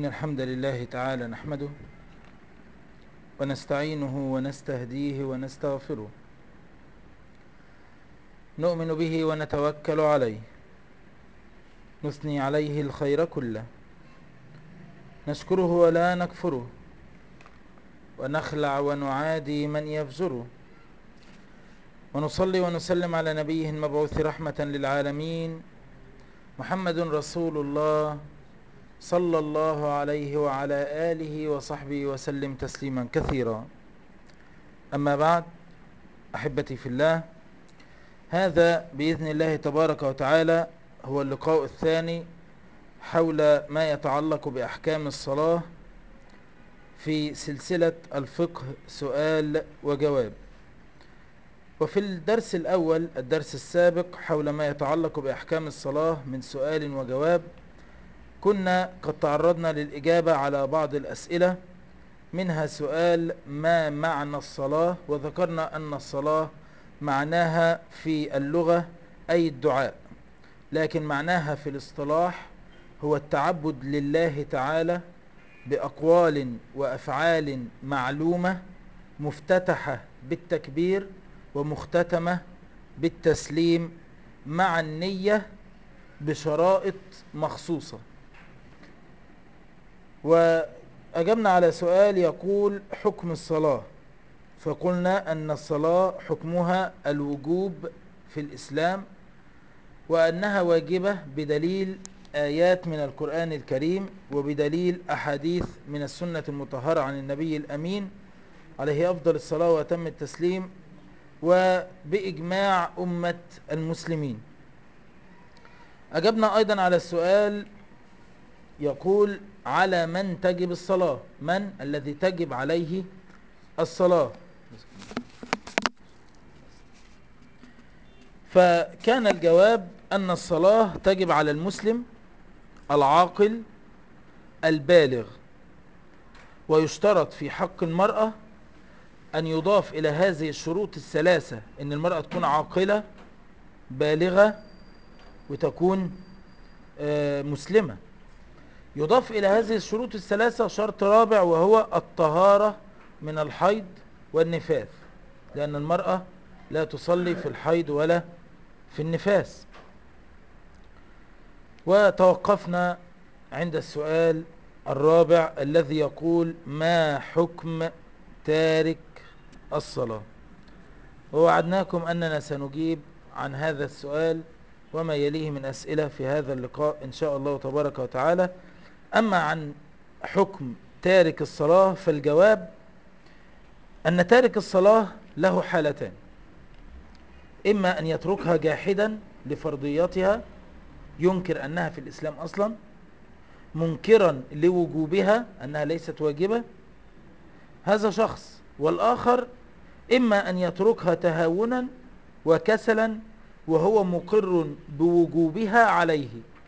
إن الحمد لله تعالى نحمده ونستعينه ونستهديه ونستغفره نؤمن به ونتوكل عليه نثني عليه الخير كله نشكره ولا نكفره ونخلع ونعادي من يفجره ونصلي ونسلم على نبيه المبعوث رحمة للعالمين محمد رسول الله صلى الله عليه وعلى آله وصحبه وسلم تسليما كثيرا أما بعد أحبتي في الله هذا بإذن الله تبارك وتعالى هو اللقاء الثاني حول ما يتعلق بأحكام الصلاة في سلسلة الفقه سؤال وجواب وفي الدرس الأول الدرس السابق حول ما يتعلق بأحكام الصلاة من سؤال وجواب كنا قد تعرضنا للإجابة على بعض الأسئلة منها سؤال ما معنى الصلاة وذكرنا أن الصلاة معناها في اللغة أي الدعاء لكن معناها في الاصطلاح هو التعبد لله تعالى بأقوال وأفعال معلومة مفتتحة بالتكبير ومختتمة بالتسليم مع النية بشرائط مخصوصة وأجبنا على سؤال يقول حكم الصلاة فقلنا أن الصلاة حكمها الوجوب في الإسلام وأنها واجبة بدليل آيات من القرآن الكريم وبدليل أحاديث من السنة المطهرة عن النبي الأمين عليه أفضل الصلاة وأتم التسليم وبإجماع أمة المسلمين أجبنا أيضا على السؤال يقول على من تجب الصلاة من الذي تجب عليه الصلاة فكان الجواب أن الصلاة تجب على المسلم العاقل البالغ ويشترط في حق المرأة أن يضاف إلى هذه الشروط الثلاثة أن المرأة تكون عاقلة بالغة وتكون مسلمة يضاف إلى هذه الشروط الثلاثة شرط رابع وهو الطهارة من الحيض والنفاث لأن المرأة لا تصلي في الحيض ولا في النفاس وتوقفنا عند السؤال الرابع الذي يقول ما حكم تارك الصلاة ووعدناكم أننا سنجيب عن هذا السؤال وما يليه من أسئلة في هذا اللقاء إن شاء الله تبارك وتعالى أما عن حكم تارك الصلاة فالجواب أن تارك الصلاة له حالتان إما أن يتركها جاحدا لفرضيتها ينكر أنها في الإسلام أصلا منكرا لوجوبها أنها ليست واجبة هذا شخص والآخر إما أن يتركها تهاونا وكسلا وهو مقر بوجوبها عليه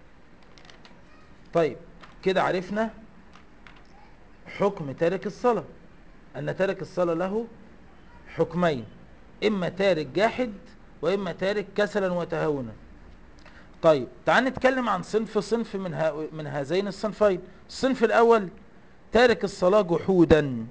طيب كده عرفنا حكم تارك الصلاة أن تارك الصلاة له حكمين إما تارك جاحد وإما تارك كسلا وتهاونا طيب تعال نتكلم عن صنف صنف من, ها من هذين الصنفين الصنف الأول تارك الصلاة جحودا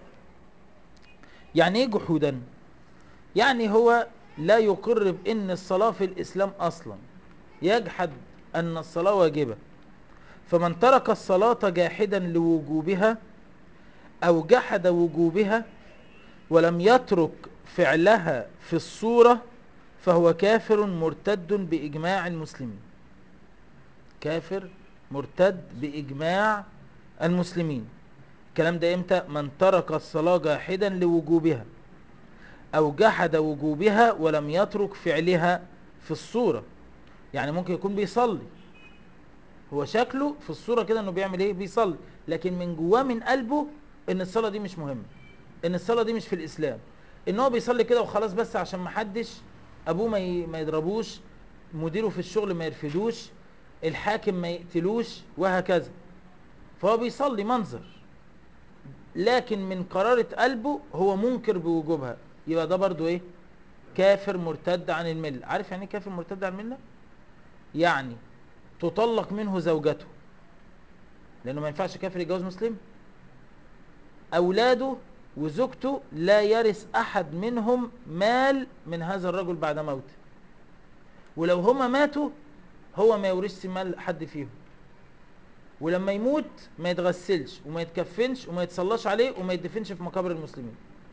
يعني ايه جحودا يعني هو لا يقر بان الصلاة في الاسلام اصلا يجحد ان الصلاة واجبة فمن ترك الصلاة جاحدا لوجوبها او جحد وجوبها ولم يترك فعلها في الصورة فهو كافر مرتد باجماع المسلمين كافر مرتد باجماع المسلمين الكلام ده امتى من ترك الصلاة جاحدا لوجوبها او جحد وجوبها ولم يترك فعلها في الصورة يعني ممكن يكون بيصلي هو شكله في الصورة كده انه بيعمل ايه بيصلي لكن من جواه من قلبه ان الصلاة دي مش مهمة ان الصلاة دي مش في الاسلام ان هو بيصلي كده وخلاص بس عشان ما حدش ابوه ما ما يضربوش مديره في الشغل ما يرفدوش الحاكم ما يقتلوش وهكذا فهو بيصلي منظر لكن من قرارة قلبه هو منكر بوجوبها يبقى ده برضو ايه كافر مرتد عن الملة عارف يعني ايه كافر مرتد عن الملة يعني تطلق منه زوجته لانه ما ينفعش كافر يتجوز مسلم اولاده وزوجته لا يرث احد منهم مال من هذا الرجل بعد موته ولو هما ماتوا هو ما يورثش مال حد فيهم ولما يموت ما يتغسلش وما يتكفنش وما يتصلاش عليه وما يدفنش في مقابر المسلمين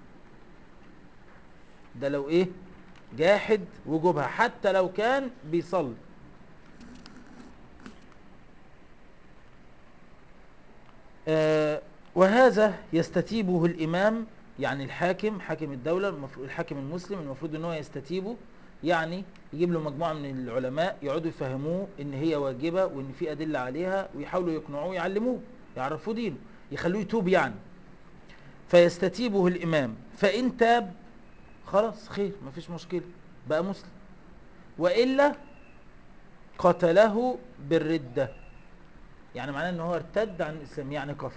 ده لو ايه جاحد وجوبها حتى لو كان بيصلي آه وهذا يستتيبه الامام يعني الحاكم حاكم الدولة المفروض الحاكم المسلم المفروض ان هو يستتيبه يعني يجيب له مجموعة من العلماء يقعدوا يفهموه ان هي واجبة وان في ادلة عليها ويحاولوا يقنعوه يعلموه يعرفوه دينه يخلوه يتوب يعني فيستتيبه الامام فان تاب خلاص خير مفيش مشكلة بقى مسلم وإلا قتله بالردة يعني معناه ان هو ارتد عن الاسلام يعني كفر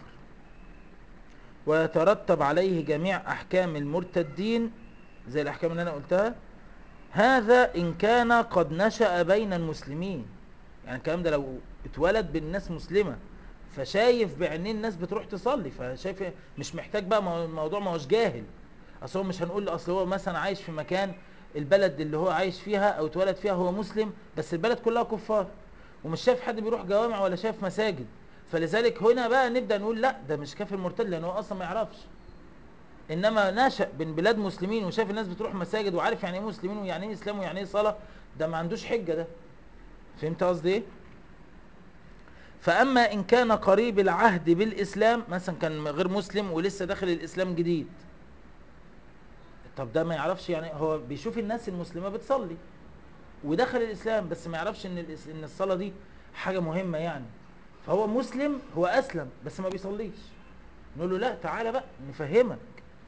ويترتب عليه جميع احكام المرتدين زي الاحكام اللي انا قلتها هذا ان كان قد نشأ بين المسلمين يعني الكلام ده لو اتولد بين ناس مسلمة فشايف بعينين الناس بتروح تصلي فشايف مش محتاج بقى مو- الموضوع ما هوش جاهل اصل هو مش هنقول اصل هو مثلا عايش في مكان البلد اللي هو عايش فيها او اتولد فيها هو مسلم بس البلد كلها كفار ومش شايف حد بيروح جوامع ولا شايف مساجد فلذلك هنا بقى نبدأ نقول لا ده مش كافر مرتد لان هو اصلا ما يعرفش انما نشأ بين بلاد مسلمين وشاف الناس بتروح مساجد وعارف يعني ايه مسلمين ويعني ايه اسلام ويعني ايه صلاة ده ما عندوش حجة ده فهمت قصدي ايه فاما ان كان قريب العهد بالاسلام مثلا كان غير مسلم ولسه داخل الاسلام جديد طب ده ما يعرفش يعني هو بيشوف الناس المسلمة بتصلي ودخل الاسلام بس ما يعرفش ان الإس- ان الصلاة دي حاجة مهمة يعني فهو مسلم هو اسلم بس ما بيصليش نقول له لا تعالى بقى نفهمك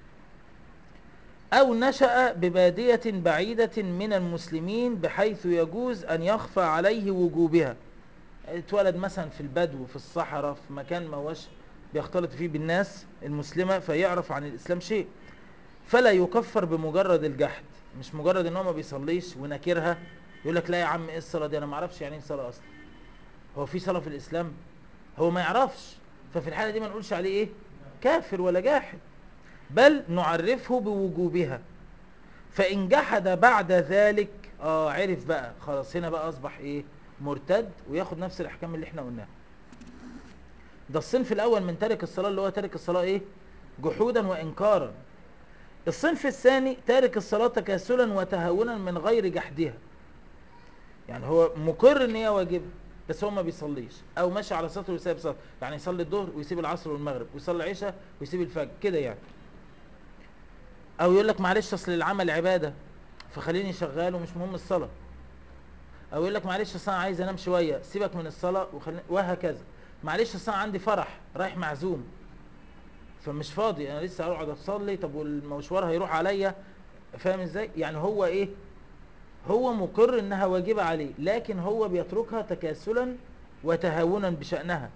او نشأ ببادية بعيدة من المسلمين بحيث يجوز ان يخفى عليه وجوبها اتولد مثلا في البدو في الصحراء في مكان ما هوش بيختلط فيه بالناس المسلمة فيعرف عن الاسلام شيء فلا يكفر بمجرد الجحد مش مجرد ان هو ما بيصليش ونكرها يقول لك لا يا عم ايه الصلاه دي انا ما اعرفش يعني ايه صلاه اصلا هو في صلاه في الاسلام هو ما يعرفش ففي الحاله دي ما نقولش عليه ايه كافر ولا جاحد بل نعرفه بوجوبها فان جحد بعد ذلك اه عرف بقى خلاص هنا بقى اصبح ايه مرتد وياخد نفس الاحكام اللي احنا قلناها ده الصنف الاول من تارك الصلاه اللي هو تارك الصلاه ايه جحودا وانكارا الصنف الثاني تارك الصلاة تكاسلا وتهاونا من غير جحدها يعني هو مقر ان هي واجبة بس هو ما بيصليش او ماشي على سطر ويسيب سطر يعني يصلي الظهر ويسيب العصر والمغرب ويصلي العشاء ويسيب الفجر كده يعني او يقول لك معلش اصل العمل عبادة فخليني شغال ومش مهم الصلاة او يقول لك معلش اصل انا عايز انام شوية سيبك من الصلاة وخليني وهكذا معلش اصل انا عندي فرح رايح معزوم فمش فاضي انا لسه هقعد اصلي طب والمشوار هيروح عليا فاهم ازاي يعني هو ايه هو مقر انها واجبة عليه لكن هو بيتركها تكاسلا وتهاونا بشأنها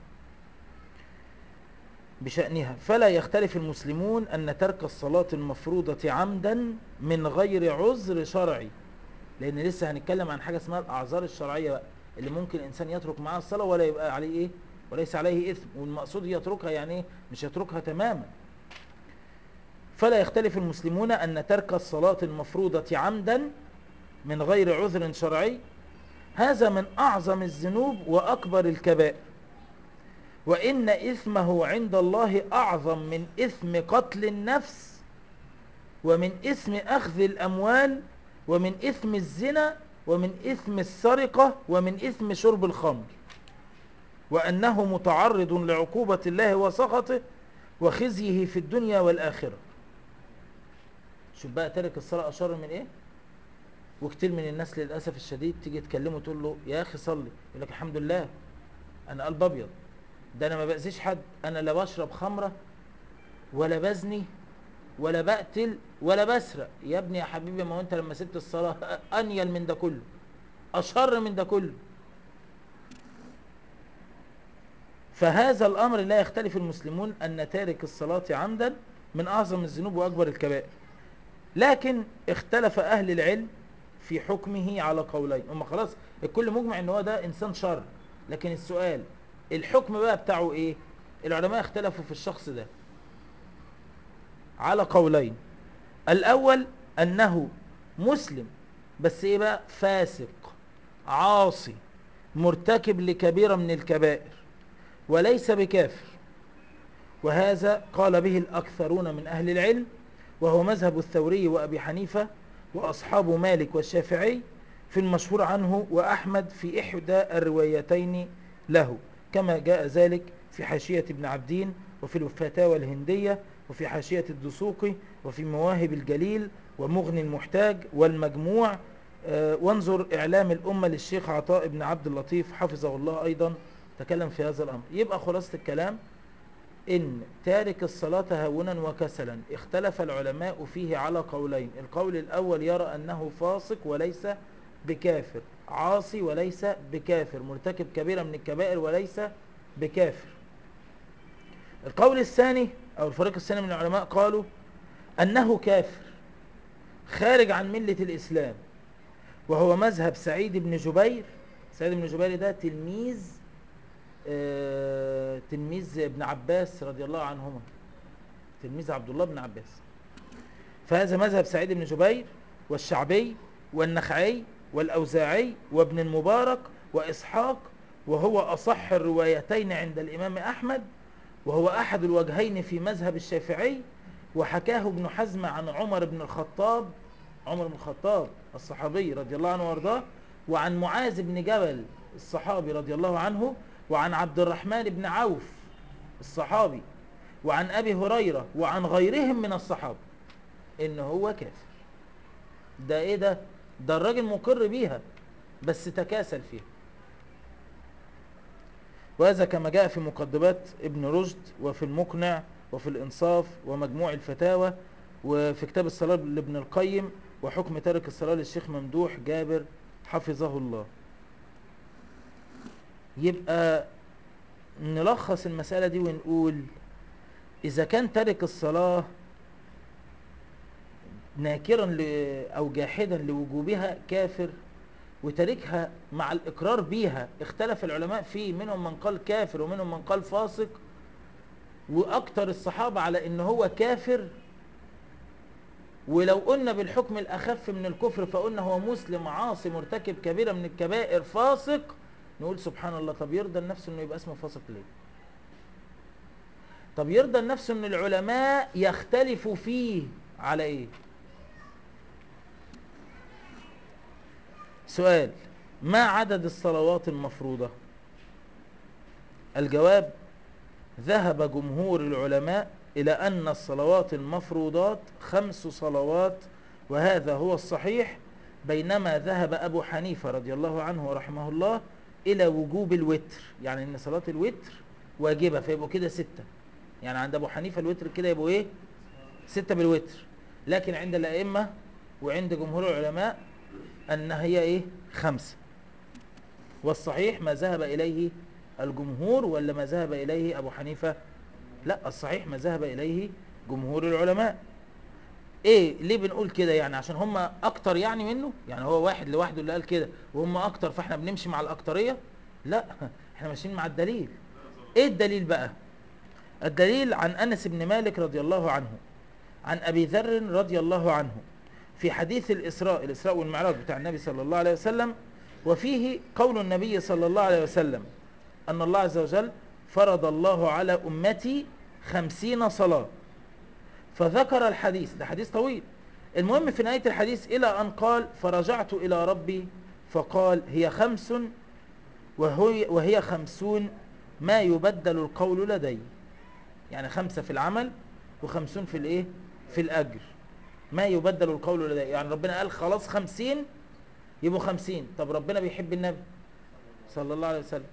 بشأنها فلا يختلف المسلمون أن ترك الصلاة المفروضة عمدا من غير عذر شرعي لأن لسه هنتكلم عن حاجة اسمها الأعذار الشرعية بقى اللي ممكن الإنسان يترك معها الصلاة ولا يبقى عليه إيه وليس عليه إثم والمقصود يتركها يعني إيه مش يتركها تماما فلا يختلف المسلمون أن ترك الصلاة المفروضة عمدا من غير عذر شرعي هذا من أعظم الذنوب وأكبر الكبائر وإن إثمه عند الله أعظم من إثم قتل النفس ومن إثم أخذ الأموال ومن إثم الزنا ومن إثم السرقة ومن إثم شرب الخمر وأنه متعرض لعقوبة الله وسخطه وخزيه في الدنيا والآخرة شوف بقى ترك الصلاة أشر من إيه وكتير من الناس للأسف الشديد تيجي تكلمه تقول له يا أخي صلي يقول لك الحمد لله أنا قلب أبيض ده أنا ما بأذيش حد أنا لا بشرب خمرة ولا بزني ولا بقتل ولا بسرق يا ابني يا حبيبي ما هو أنت لما سبت الصلاة أنيل من ده كله أشر من ده كله فهذا الأمر لا يختلف المسلمون أن تارك الصلاة عمدا من أعظم الذنوب وأكبر الكبائر لكن اختلف أهل العلم في حكمه على قولين هم خلاص الكل مجمع ان هو ده انسان شر لكن السؤال الحكم بقى بتاعه ايه العلماء اختلفوا في الشخص ده على قولين الاول انه مسلم بس ايه بقى فاسق عاصي مرتكب لكبيرة من الكبائر وليس بكافر وهذا قال به الأكثرون من أهل العلم وهو مذهب الثوري وأبي حنيفة وأصحاب مالك والشافعي في المشهور عنه وأحمد في إحدى الروايتين له كما جاء ذلك في حاشية ابن عبدين وفي الفتاوى الهندية وفي حاشية الدسوقي وفي مواهب الجليل ومغني المحتاج والمجموع آه، وانظر إعلام الأمة للشيخ عطاء بن عبد اللطيف حفظه الله أيضا تكلم في هذا الأمر يبقى خلاصة الكلام إن تارك الصلاة هونا وكسلا اختلف العلماء فيه على قولين القول الأول يرى أنه فاسق وليس بكافر عاصي وليس بكافر مرتكب كبيرة من الكبائر وليس بكافر القول الثاني أو الفريق الثاني من العلماء قالوا أنه كافر خارج عن ملة الإسلام وهو مذهب سعيد بن جبير سعيد بن جبير ده تلميذ آه، تلميذ ابن عباس رضي الله عنهما تلميذ عبد الله بن عباس فهذا مذهب سعيد بن جبير والشعبي والنخعي والأوزاعي وابن المبارك وإسحاق وهو أصح الروايتين عند الإمام أحمد وهو أحد الوجهين في مذهب الشافعي وحكاه ابن حزم عن عمر بن الخطاب عمر بن الخطاب الصحابي رضي الله عنه وارضاه وعن معاذ بن جبل الصحابي رضي الله عنه وعن عبد الرحمن بن عوف الصحابي وعن أبي هريرة وعن غيرهم من الصحابة إن هو كافر ده إيه ده ده الراجل مقر بيها بس تكاسل فيها وهذا كما جاء في مقدمات ابن رشد وفي المقنع وفي الإنصاف ومجموع الفتاوى وفي كتاب الصلاة لابن القيم وحكم تارك الصلاة للشيخ ممدوح جابر حفظه الله يبقى نلخص المسألة دي ونقول إذا كان تارك الصلاة ناكرا ل... أو جاحدا لوجوبها كافر وتاركها مع الإقرار بيها اختلف العلماء فيه منهم من قال كافر ومنهم من قال فاسق وأكتر الصحابة على إن هو كافر ولو قلنا بالحكم الأخف من الكفر فقلنا هو مسلم عاصي مرتكب كبيرة من الكبائر فاسق نقول سبحان الله طب يرضى النفس انه يبقى اسمه فاسق ليه طب يرضى النفس ان العلماء يختلفوا فيه على ايه سؤال ما عدد الصلوات المفروضة الجواب ذهب جمهور العلماء إلى أن الصلوات المفروضات خمس صلوات وهذا هو الصحيح بينما ذهب أبو حنيفة رضي الله عنه ورحمه الله إلى وجوب الوتر يعني أن صلاة الوتر واجبة فيبقوا كده ستة يعني عند أبو حنيفة الوتر كده يبقوا إيه ستة بالوتر لكن عند الأئمة وعند جمهور العلماء أن هي إيه خمسة والصحيح ما ذهب إليه الجمهور ولا ما ذهب إليه أبو حنيفة لا الصحيح ما ذهب إليه جمهور العلماء ايه ليه بنقول كده يعني عشان هم اكتر يعني منه يعني هو واحد لوحده اللي قال كده وهم اكتر فاحنا بنمشي مع الاكترية لا احنا ماشيين مع الدليل ايه الدليل بقى الدليل عن انس بن مالك رضي الله عنه عن ابي ذر رضي الله عنه في حديث الاسراء الاسراء والمعراج بتاع النبي صلى الله عليه وسلم وفيه قول النبي صلى الله عليه وسلم ان الله عز وجل فرض الله على امتي خمسين صلاه فذكر الحديث ده حديث طويل المهم في نهاية الحديث إلى أن قال فرجعت إلى ربي فقال هي خمس وهي, وهي خمسون ما يبدل القول لدي يعني خمسة في العمل وخمسون في الإيه في الأجر ما يبدل القول لدي يعني ربنا قال خلاص خمسين يبقوا خمسين طب ربنا بيحب النبي صلى الله عليه وسلم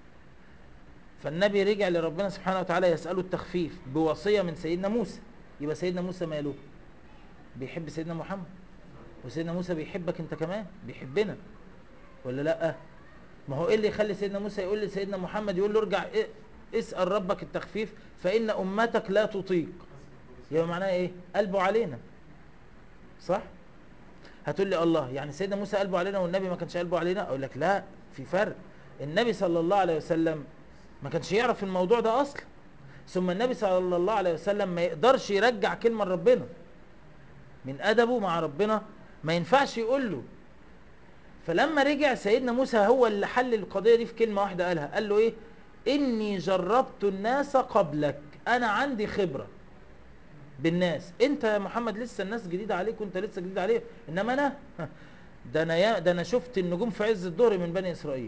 فالنبي رجع لربنا سبحانه وتعالى يسأله التخفيف بوصية من سيدنا موسى يبقى سيدنا موسى ماله بيحب سيدنا محمد وسيدنا موسى بيحبك انت كمان بيحبنا ولا لا ما هو ايه اللي يخلي سيدنا موسى يقول لسيدنا محمد يقول له ارجع إيه اسأل ربك التخفيف فإن أمتك لا تطيق يبقى معناه ايه قلبه علينا صح هتقول لي الله يعني سيدنا موسى قلبه علينا والنبي ما كانش قلبه علينا اقول لك لا في فرق النبي صلى الله عليه وسلم ما كانش يعرف الموضوع ده اصلا ثم النبي صلى الله عليه وسلم ما يقدرش يرجع كلمة لربنا من ادبه مع ربنا ما ينفعش يقول له فلما رجع سيدنا موسى هو اللي حل القضية دي في كلمة واحدة قالها قال له ايه اني جربت الناس قبلك انا عندي خبرة بالناس انت يا محمد لسه الناس جديدة عليك وانت لسه جديد عليه انما انا ده انا يا ده انا شفت النجوم في عز الظهر من بني اسرائيل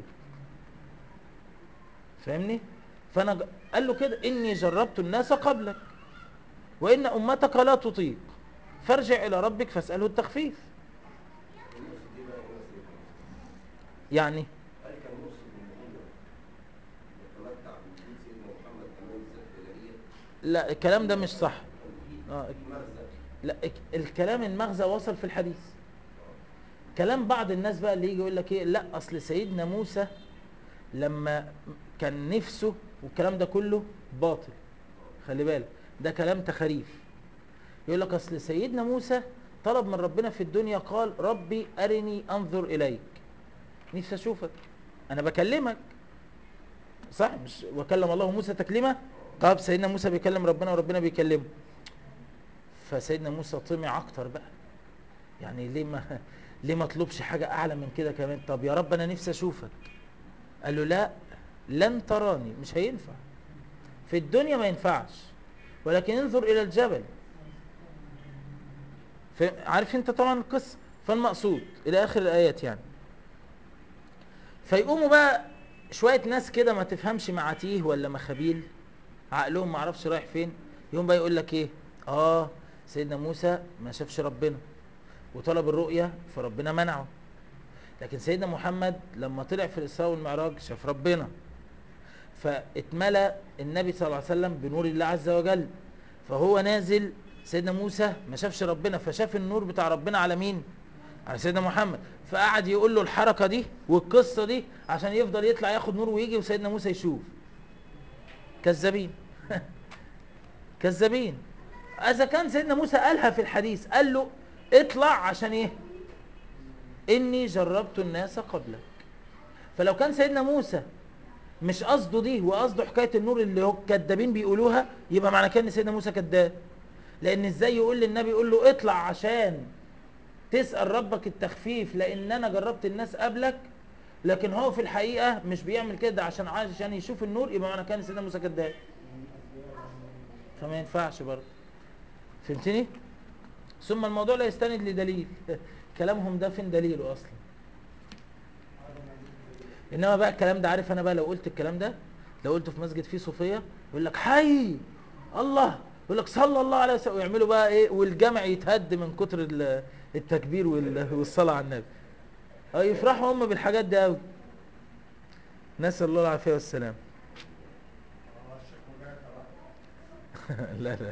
فاهمني فانا ج- قال له كده اني جربت الناس قبلك وان امتك لا تطيق فارجع الى ربك فاساله التخفيف النص دي بقى هنا سيدنا يعني قال كان نص من النبوة يتمتع بوجود سيدنا محمد أمام الذات الإلهية لا الكلام ده مش صح كان في اه في مغزى لا الك- الكلام المغزى وصل في الحديث كلام بعض الناس بقى اللي يجي يقول لك ايه لا اصل سيدنا موسى لما كان نفسه والكلام ده كله باطل خلي بالك ده كلام تخاريف يقول لك اصل سيدنا موسى طلب من ربنا في الدنيا قال ربي ارني انظر اليك نفسي اشوفك انا بكلمك صح مش وكلم الله موسى تكليما طب سيدنا موسى بيكلم ربنا وربنا بيكلمه فسيدنا موسى طمع اكتر بقى يعني ليه ما ليه ما اطلبش حاجه اعلى من كده كمان طب يا رب انا نفسي اشوفك قال له لا لن تراني مش هينفع في الدنيا ما ينفعش ولكن انظر الى الجبل ف- عارف انت طبعا القصه فالمقصود الى اخر الايات يعني فيقوموا بقى شويه ناس كده ما تفهمش معاتيه ولا مخابيل عقلهم ما عرفش رايح فين يقوم بقى يقول لك ايه اه سيدنا موسى ما شافش ربنا وطلب الرؤية فربنا منعه لكن سيدنا محمد لما طلع في الإسراء والمعراج شاف ربنا فاتملى النبي صلى الله عليه وسلم بنور الله عز وجل فهو نازل سيدنا موسى ما شافش ربنا فشاف النور بتاع ربنا على مين على سيدنا محمد فقعد يقول له الحركة دي والقصة دي عشان يفضل يطلع ياخد نور ويجي وسيدنا موسى يشوف كذابين كذابين اذا كان سيدنا موسى قالها في الحديث قال له اطلع عشان ايه اني جربت الناس قبلك فلو كان سيدنا موسى مش قصده دي وقصده حكايه النور اللي هو الكذابين بيقولوها يبقى معنى كده ان سيدنا موسى كذاب لان ازاي يقول للنبي يقول له اطلع عشان تسال ربك التخفيف لان انا جربت الناس قبلك لكن هو في الحقيقه مش بيعمل كده عشان عشان يشوف النور يبقى معنى كده ان سيدنا موسى كذاب فما ينفعش برضه فهمتني ثم الموضوع لا يستند لدليل كلامهم ده فين دليله اصلا انما بقى الكلام ده عارف انا بقى لو قلت الكلام ده لو قلته في مسجد فيه صوفيه يقول لك حي الله يقول لك صلى الله عليه وسلم ويعملوا بقى ايه والجامع يتهد من كتر ال- التكبير وال- والصلاه على النبي اه يفرحوا هم بالحاجات دي قوي نسال الله العافيه والسلام لا لا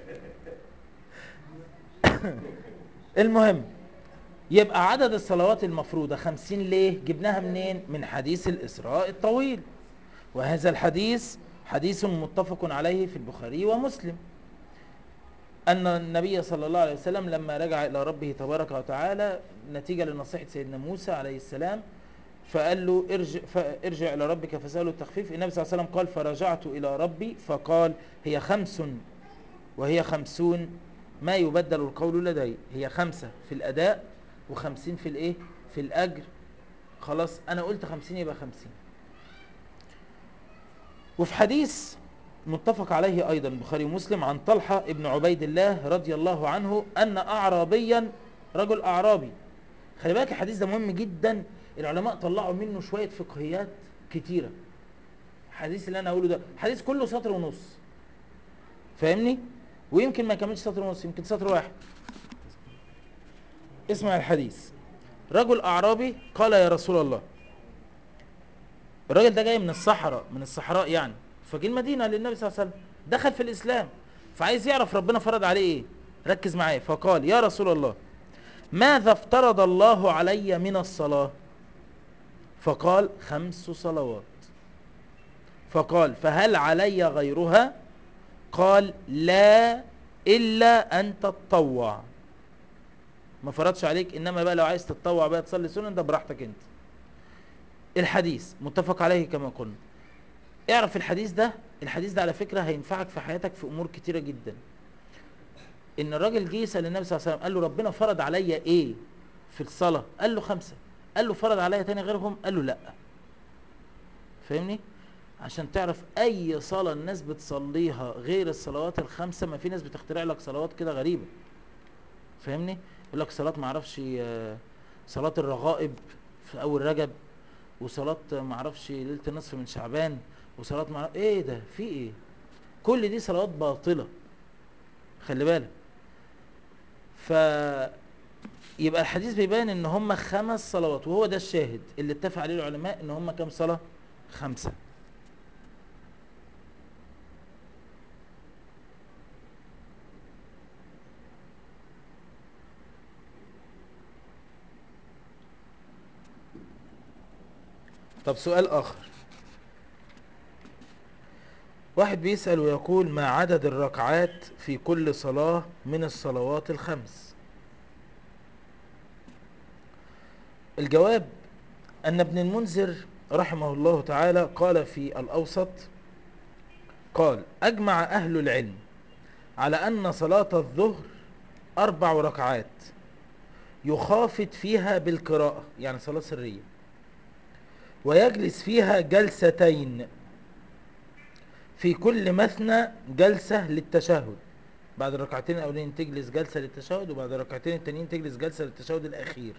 المهم يبقى عدد الصلوات المفروضة خمسين ليه جبناها منين من حديث الإسراء الطويل وهذا الحديث حديث متفق عليه في البخاري ومسلم أن النبي صلى الله عليه وسلم لما رجع إلى ربه تبارك وتعالى نتيجة لنصيحة سيدنا موسى عليه السلام فقال له ارجع, ارجع إلى ربك فسأله التخفيف النبي صلى الله عليه وسلم قال فرجعت إلى ربي فقال هي خمس وهي خمسون ما يبدل القول لدي هي خمسة في الأداء وخمسين في الإيه في الأجر خلاص أنا قلت خمسين يبقى خمسين وفي حديث متفق عليه أيضا بخاري ومسلم عن طلحة ابن عبيد الله رضي الله عنه أن أعرابيا رجل أعرابي خلي بالك الحديث ده مهم جدا العلماء طلعوا منه شوية فقهيات كتيرة الحديث اللي أنا أقوله ده حديث كله سطر ونص فاهمني ويمكن ما يكملش سطر ونص يمكن سطر واحد اسمع الحديث رجل أعرابي قال يا رسول الله الراجل ده جاي من الصحراء من الصحراء يعني فجي المدينة للنبي صلى الله عليه وسلم دخل في الإسلام فعايز يعرف ربنا فرض عليه ايه ركز معايا فقال يا رسول الله ماذا افترض الله علي من الصلاة فقال خمس صلوات فقال فهل علي غيرها قال لا إلا أن تتطوع ما فرضش عليك إنما بقى لو عايز تتطوع بقى تصلي سنن ده براحتك أنت الحديث متفق عليه كما قلنا اعرف الحديث ده الحديث ده على فكرة هينفعك في حياتك في امور كتيرة جدا ان الراجل جه يسأل النبي صلى الله عليه وسلم قال له ربنا فرض عليا ايه في الصلاة قال له خمسة قال له فرض عليا تاني غيرهم قال له لا فاهمني عشان تعرف اي صلاة الناس بتصليها غير الصلوات الخمسة ما في ناس بتخترع لك صلوات كده غريبة فاهمني يقول لك صلاة معرفش آه، صلاة الرغائب في اول رجب وصلاة معرفش ليلة النصف من شعبان وصلاة معرفش ايه ده في ايه كل دي صلوات باطلة خلي بالك ف يبقى الحديث بيبان ان هم خمس صلوات وهو ده الشاهد اللي اتفق عليه العلماء ان هم كام صلاة خمسة طب سؤال اخر واحد بيسأل ويقول ما عدد الركعات في كل صلاة من الصلوات الخمس الجواب أن ابن المنذر رحمه الله تعالى قال في الأوسط قال أجمع أهل العلم على أن صلاة الظهر أربع ركعات يخافت فيها بالقراءة يعني صلاة سرية ويجلس فيها جلستين في كل مثنى جلسة للتشهد بعد الركعتين الأولين تجلس جلسة للتشهد وبعد الركعتين التانيين تجلس جلسة للتشهد الأخير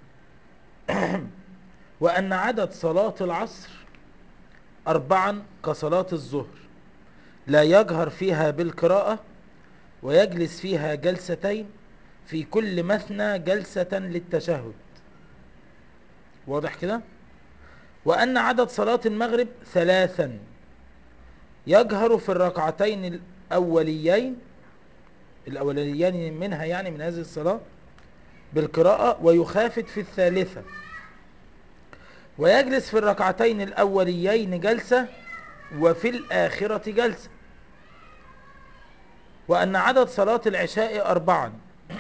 وأن عدد صلاة العصر أربعا كصلاة الظهر لا يجهر فيها بالقراءة ويجلس فيها جلستين في كل مثنى جلسة للتشهد واضح كده وأن عدد صلاة المغرب ثلاثا يجهر في الركعتين الأوليين الأوليين منها يعني من هذه الصلاة بالقراءة ويخافت في الثالثة ويجلس في الركعتين الأوليين جلسة وفي الآخرة جلسة وأن عدد صلاة العشاء أربعا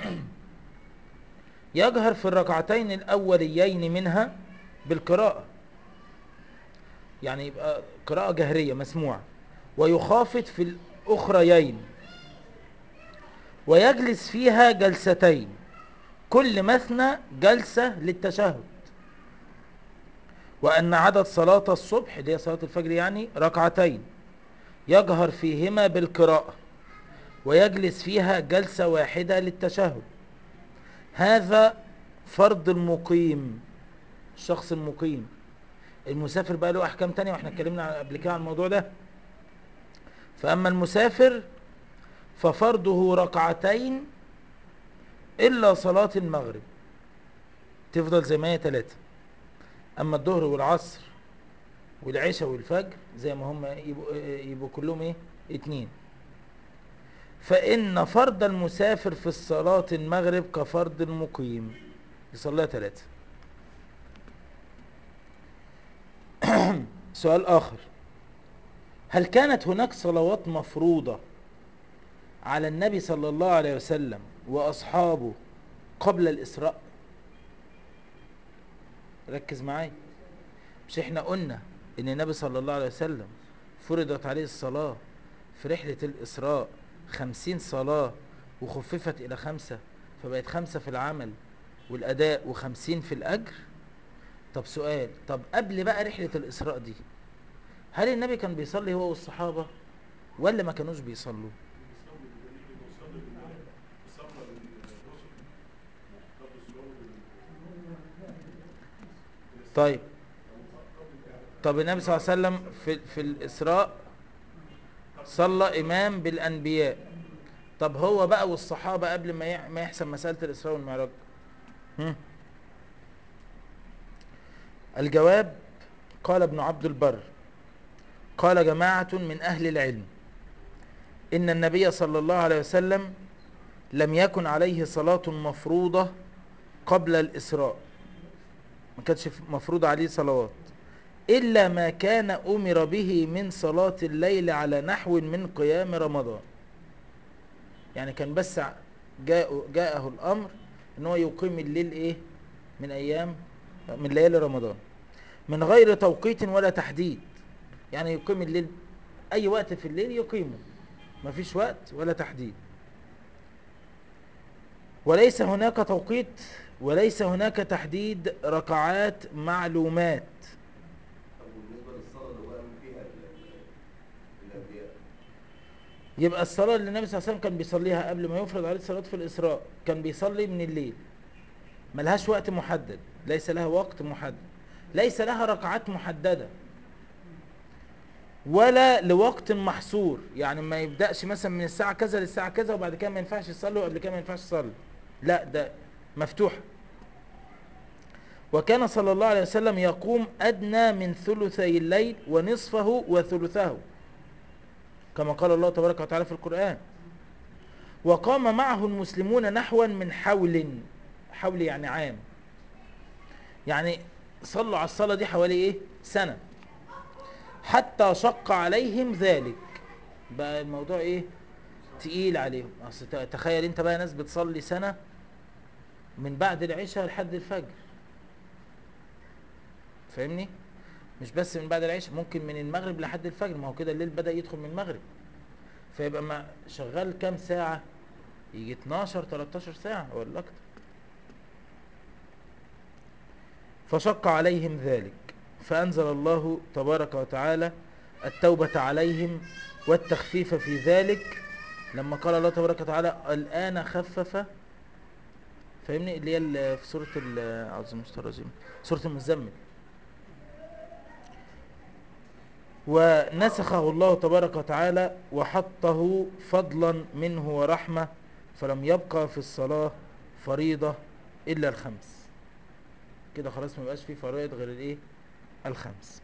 يجهر في الركعتين الأوليين منها بالقراءة يعني يبقى قراءة جهرية مسموعة ويخافت في الأخريين ويجلس فيها جلستين كل مثنى جلسة للتشهد وأن عدد صلاة الصبح اللي هي صلاة الفجر يعني ركعتين يجهر فيهما بالقراءة ويجلس فيها جلسة واحدة للتشهد هذا فرض المقيم الشخص المقيم المسافر بقى له أحكام تانية واحنا اتكلمنا قبل كده عن الموضوع ده فأما المسافر ففرضه ركعتين إلا صلاة المغرب تفضل زي ما هي ثلاثة أما الظهر والعصر والعشاء والفجر زي ما هم يبقوا, يبقوا كلهم ايه اتنين فإن فرض المسافر في الصلاة المغرب كفرض المقيم يصليها ثلاثة سؤال آخر هل كانت هناك صلوات مفروضة على النبي صلى الله عليه وسلم وأصحابه قبل الإسراء ركز معايا مش احنا قلنا ان النبي صلى الله عليه وسلم فرضت عليه الصلاة في رحلة الإسراء خمسين صلاة وخففت إلى خمسة فبقت خمسة في العمل والأداء وخمسين في الأجر طب سؤال طب قبل بقى رحلة الإسراء دي هل النبي كان بيصلي هو والصحابة ولا ما كانوش بيصلوا طيب طب النبي صلى الله عليه وسلم في, في الإسراء صلى إمام بالأنبياء طب هو بقى والصحابة قبل ما يع- ما يحصل مسألة الإسراء والمعراج هم؟ الجواب قال ابن عبد البر قال جماعة من أهل العلم إن النبي صلى الله عليه وسلم لم يكن عليه صلاة مفروضة قبل الإسراء ما كانش مفروض عليه صلوات إلا ما كان أمر به من صلاة الليل على نحو من قيام رمضان يعني كان بس جاء جاءه الأمر ان هو يقيم الليل إيه من أيام من ليالي رمضان من غير توقيت ولا تحديد يعني يقيم الليل اي وقت في الليل يقيمه مفيش وقت ولا تحديد وليس هناك توقيت وليس هناك تحديد ركعات معلومات طب وبالنسبه للصلاه اللي هو قام فيها ال- ال- الانبياء يبقى الصلاة اللي النبي صلى الله عليه وسلم كان بيصليها قبل ما يفرض عليه الصلاة في الإسراء كان بيصلي من الليل ملهاش وقت محدد ليس لها وقت محدد ليس لها ركعات محددة ولا لوقت محصور يعني ما يبدأش مثلا من الساعة كذا للساعة كذا وبعد كده ما ينفعش يصلي وقبل كده ما ينفعش يصلي لا ده مفتوحة وكان صلى الله عليه وسلم يقوم أدنى من ثلثي الليل ونصفه وثلثه كما قال الله تبارك وتعالى في القرآن وقام معه المسلمون نحوا من حول حول يعني عام يعني صلوا على الصلاة دي حوالي ايه سنة حتى شق عليهم ذلك بقى الموضوع ايه تقيل عليهم اصل ت- تخيل انت بقى ناس بتصلي سنة من بعد العشاء لحد الفجر فاهمني مش بس من بعد العشاء ممكن من المغرب لحد الفجر ما هو كده الليل بدأ يدخل من المغرب فيبقى ما شغال كام ساعة يجي 12 13 ساعة ولا اكتر فشق عليهم ذلك فأنزل الله تبارك وتعالى التوبة عليهم والتخفيف في ذلك لما قال الله تبارك وتعالى الآن خفف فاهمني اللي هي ال- في سورة ال- أعوذ بالله من الشيطان الرجيم سورة المزمل ونسخه الله تبارك وتعالى وحطه فضلا منه ورحمة فلم يبقى في الصلاة فريضة إلا الخمس كده خلاص ما بقاش فيه فرائض غير الايه الخمس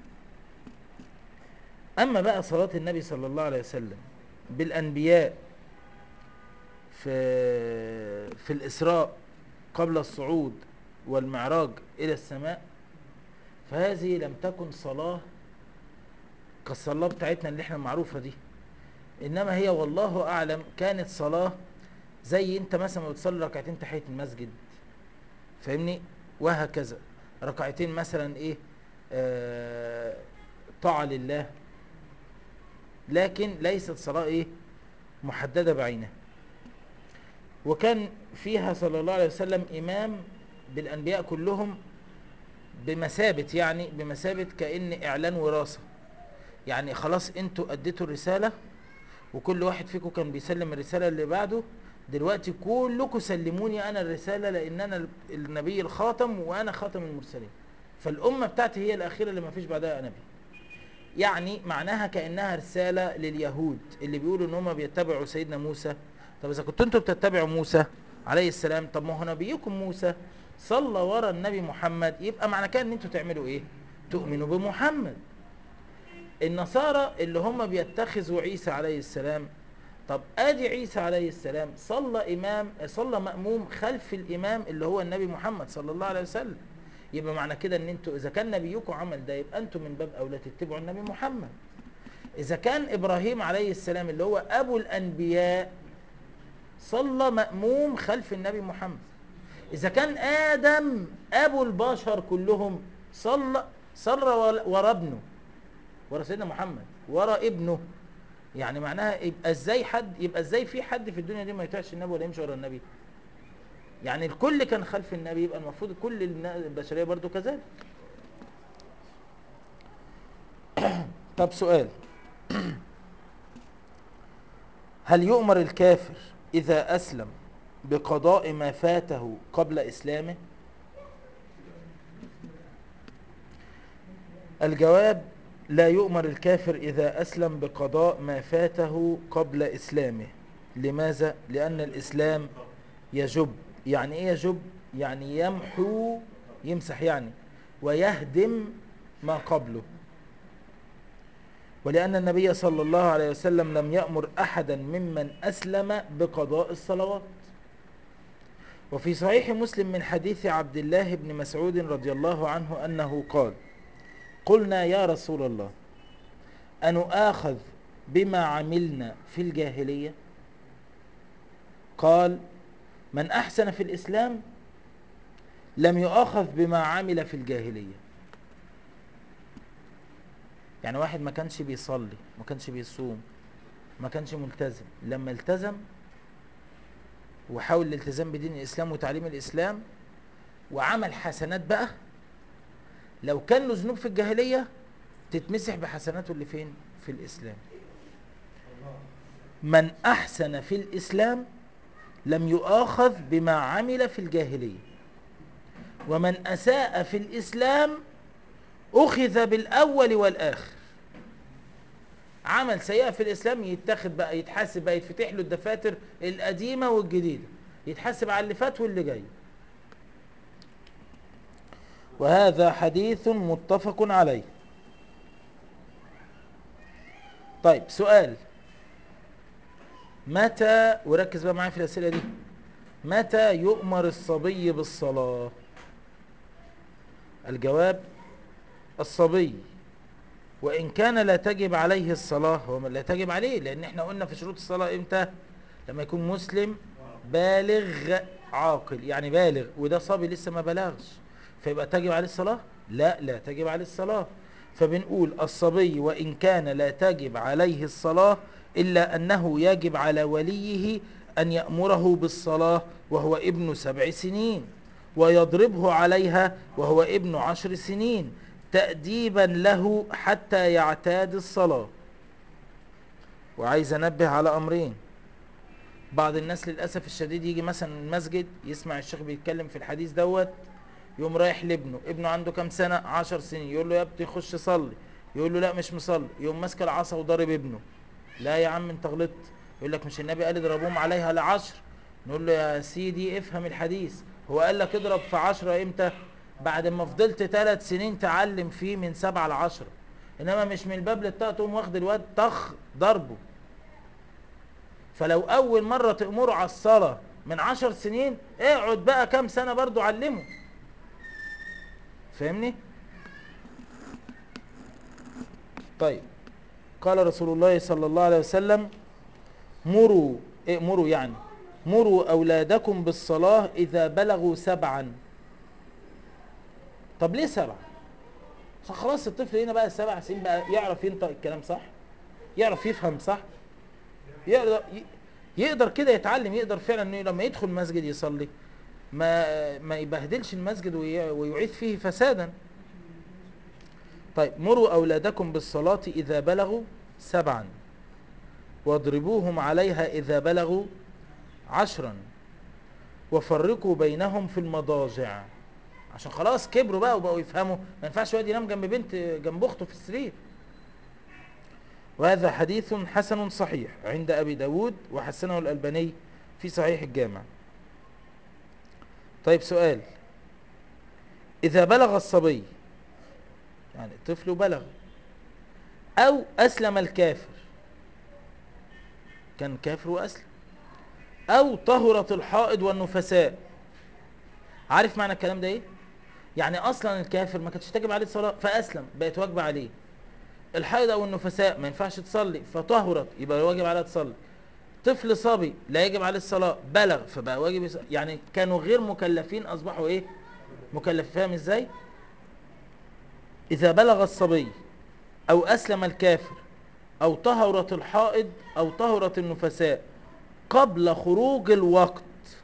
اما بقى صلاة النبي صلى الله عليه وسلم بالانبياء في في الاسراء قبل الصعود والمعراج الى السماء فهذه لم تكن صلاة كالصلاة بتاعتنا اللي احنا المعروفة دي انما هي والله اعلم كانت صلاة زي انت مثلا ما بتصلي ركعتين تحية المسجد فاهمني وهكذا ركعتين مثلا ايه آه طاعة لله لكن ليست صلاة ايه محددة بعينها وكان فيها صلى الله عليه وسلم امام بالانبياء كلهم بمثابة يعني بمثابة كأن اعلان وراثة يعني خلاص انتوا اديتوا الرسالة وكل واحد فيكم كان بيسلم الرسالة اللي بعده دلوقتي كلكم سلموني انا الرسالة لان انا النبي الخاتم وانا خاتم المرسلين فالامة بتاعتي هي الاخيرة اللي ما فيش بعدها نبي يعني معناها كأنها رسالة لليهود اللي بيقولوا ان هم بيتبعوا سيدنا موسى طب اذا كنتوا انتوا بتتبعوا موسى عليه السلام طب ما هو نبيكم موسى صلى ورا النبي محمد يبقى معنى كده ان انتوا تعملوا ايه تؤمنوا بمحمد النصارى اللي هم بيتخذوا عيسى عليه السلام طب ادي عيسى عليه السلام صلى امام صلى مأموم خلف الامام اللي هو النبي محمد صلى الله عليه وسلم يبقى معنى كده ان انتوا اذا كان نبيكم عمل ده يبقى انتوا من باب اولى تتبعوا النبي محمد اذا كان ابراهيم عليه السلام اللي هو ابو الانبياء صلى مأموم خلف النبي محمد اذا كان ادم ابو البشر كلهم صلى صلى ورا ابنه ورا سيدنا محمد ورا ابنه يعني معناها يبقى ازاي حد يبقى ازاي في حد في الدنيا دي ما يطيعش النبي ولا يمشي ورا النبي يعني الكل كان خلف النبي يبقى المفروض كل النا- البشريه برضو كذلك طب سؤال هل يؤمر الكافر اذا اسلم بقضاء ما فاته قبل اسلامه الجواب لا يؤمر الكافر إذا أسلم بقضاء ما فاته قبل إسلامه لماذا؟ لأن الإسلام يجب يعني إيه يجب؟ يعني يمحو يمسح يعني ويهدم ما قبله ولأن النبي صلى الله عليه وسلم لم يأمر أحدا ممن أسلم بقضاء الصلوات وفي صحيح مسلم من حديث عبد الله بن مسعود رضي الله عنه أنه قال قلنا يا رسول الله أنؤاخذ بما عملنا في الجاهلية قال من أحسن في الإسلام لم يؤاخذ بما عمل في الجاهلية يعني واحد ما كانش بيصلي ما كانش بيصوم ما كانش ملتزم لما التزم وحاول الالتزام بدين الاسلام وتعليم الاسلام وعمل حسنات بقى لو كان له ذنوب في الجاهليه تتمسح بحسناته اللي فين في الاسلام من احسن في الاسلام لم يؤاخذ بما عمل في الجاهليه ومن اساء في الاسلام اخذ بالاول والاخر عمل سيئه في الاسلام يتاخد بقى يتحاسب بقى يتفتح له الدفاتر القديمه والجديده يتحاسب على اللي فات واللي جاي وهذا حديث متفق عليه طيب سؤال متى وركز بقى معايا في الاسئله دي متى يؤمر الصبي بالصلاه الجواب الصبي وان كان لا تجب عليه الصلاه هو لا تجب عليه لان احنا قلنا في شروط الصلاه امتى لما يكون مسلم بالغ عاقل يعني بالغ وده صبي لسه ما بلغش فيبقى تجب عليه الصلاه لا لا تجب عليه الصلاه فبنقول الصبي وان كان لا تجب عليه الصلاه الا انه يجب على وليه ان يامره بالصلاه وهو ابن سبع سنين ويضربه عليها وهو ابن عشر سنين تأديبا له حتى يعتاد الصلاة وعايز انبه على امرين بعض الناس للأسف الشديد يجي مثلا المسجد يسمع الشيخ بيتكلم في الحديث دوت يقوم رايح لابنه ابنه عنده كام سنة عشر سنين يقول له يا ابني خش صلي يقول له لا مش مصلي يقوم ماسك العصا وضارب ابنه لا يا عم انت غلطت يقول لك مش النبي قال اضربوهم عليها لعشر نقول له يا سيدي افهم الحديث هو قال لك اضرب في عشرة امتى بعد ما فضلت ثلاث سنين تعلم فيه من سبعة لعشرة انما مش من الباب للطاقة تقوم واخد الواد طخ ضربه فلو اول مرة تأمره على الصلاة من عشر سنين اقعد بقى كام سنة برضو علمه فاهمني طيب قال رسول الله صلى الله عليه وسلم مروا ائمروا يعني مروا أولادكم بالصلاة إذا بلغوا سبعا طب ليه سبعة عشان خلاص الطفل هنا بقى سبع سنين بقى يعرف ينطق الكلام صح يعرف يفهم صح يقدر يقدر كده يتعلم يقدر فعلا انه لما يدخل مسجد يصلي ما ما يبهدلش المسجد ويعيد فيه فسادا طيب مروا أولادكم بالصلاة إذا بلغوا سبعا واضربوهم عليها إذا بلغوا عشرا وفرقوا بينهم في المضاجع عشان خلاص كبروا بقى وبقوا يفهموا ما ينفعش واحد ينام جنب بنت جنب اخته في السرير وهذا حديث حسن صحيح عند أبي داود وحسنه الألباني في صحيح الجامع طيب سؤال إذا بلغ الصبي يعني الطفل بلغ أو أسلم الكافر كان كافر وأسلم أو طهرت الحائض والنفساء عارف معنى الكلام ده إيه؟ يعني أصلا الكافر ما كانتش تجب عليه الصلاة فأسلم بقت واجبة عليه الحائض أو النفساء ما ينفعش تصلي فطهرت يبقى واجب عليها تصلي طفل صبي لا يجب عليه الصلاة بلغ فبقى واجب يصلي. يعني كانوا غير مكلفين أصبحوا إيه مكلف فاهم إزاي إذا بلغ الصبي أو أسلم الكافر أو طهرت الحائض أو طهرت النفساء قبل خروج الوقت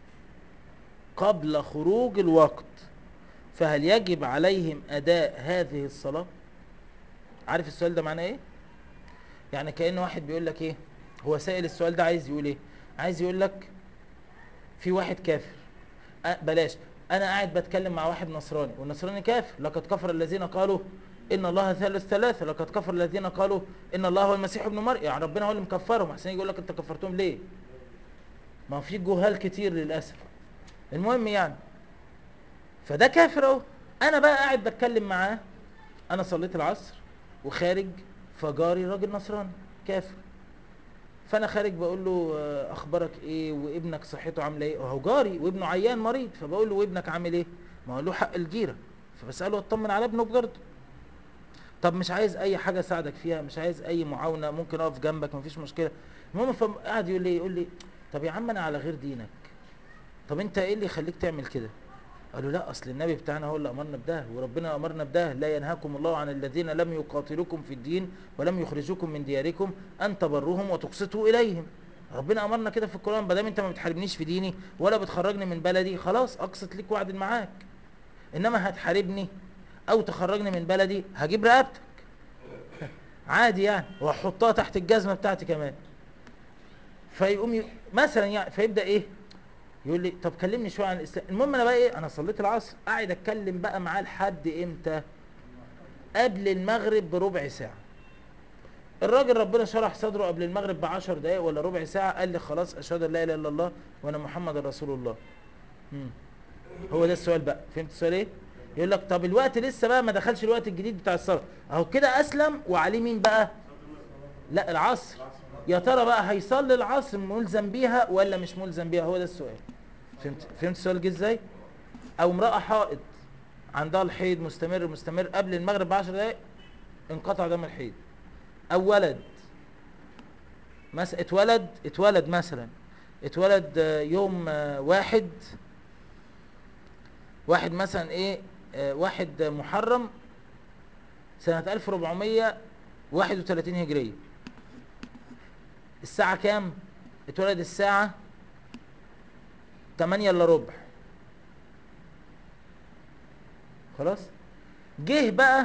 قبل خروج الوقت فهل يجب عليهم أداء هذه الصلاة عارف السؤال ده معناه إيه يعني كأن واحد بيقول لك إيه هو سائل السؤال ده عايز يقول إيه عايز يقول لك في واحد كافر أه بلاش انا قاعد بتكلم مع واحد نصراني والنصراني كافر لقد كفر الذين قالوا ان الله ثالث ثلاثه لقد كفر الذين قالوا ان الله هو المسيح ابن مريم يعني ربنا هو اللي مكفرهم احسن يقول لك انت كفرتهم ليه ما في جهال كتير للاسف المهم يعني فده كافر اهو انا بقى قاعد بتكلم معاه انا صليت العصر وخارج فجاري راجل نصراني كافر فانا خارج بقول له اخبارك ايه وابنك صحته عامله ايه وهو جاري وابنه عيان مريض فبقول له وابنك عامل ايه ما هو له حق الجيره فبساله اطمن على ابنه بجارته طب مش عايز اي حاجه اساعدك فيها مش عايز اي معاونه ممكن اقف جنبك مفيش مشكله المهم فقعد يقول لي يقول لي طب يا عم انا على غير دينك طب انت ايه اللي يخليك تعمل كده قالوا لا اصل النبي بتاعنا هو اللي امرنا بده وربنا امرنا بده لا ينهاكم الله عن الذين لم يقاتلوكم في الدين ولم يخرجوكم من دياركم ان تبروهم وتقسطوا اليهم ربنا امرنا كده في القران ما دام انت ما بتحاربنيش في ديني ولا بتخرجني من بلدي خلاص اقسط ليك وعد معاك انما هتحاربني او تخرجني من بلدي هجيب رقبتك عادي يعني واحطها تحت الجزمه بتاعتي كمان فيقوم ي... مثلا يعني فيبدا ايه يقول لي طب كلمني شويه عن الاسلام المهم انا بقى ايه انا صليت العصر قاعد اتكلم بقى معاه لحد امتى قبل المغرب بربع ساعه الراجل ربنا شرح صدره قبل المغرب بعشر دقايق ولا ربع ساعه قال لي خلاص اشهد ان لا اله الا الله وانا محمد رسول الله مم. هو ده السؤال بقى فهمت السؤال ايه يقول لك طب الوقت لسه بقى ما دخلش الوقت الجديد بتاع الصلاه اهو كده اسلم وعليه مين بقى لا العصر يا ترى بقى هيصلي العصر ملزم بيها ولا مش ملزم بيها هو ده السؤال فهمت فهمت السؤال جه ازاي او امراه حائض عندها الحيض مستمر مستمر قبل المغرب ب 10 دقائق انقطع دم الحيض او ولد مثلا اتولد اتولد مثلا اتولد آه، يوم آه، واحد واحد مثلا ايه آه، واحد محرم سنة 1431 هجرية الساعة كام اتولد الساعة 8 الا ربع خلاص جه بقى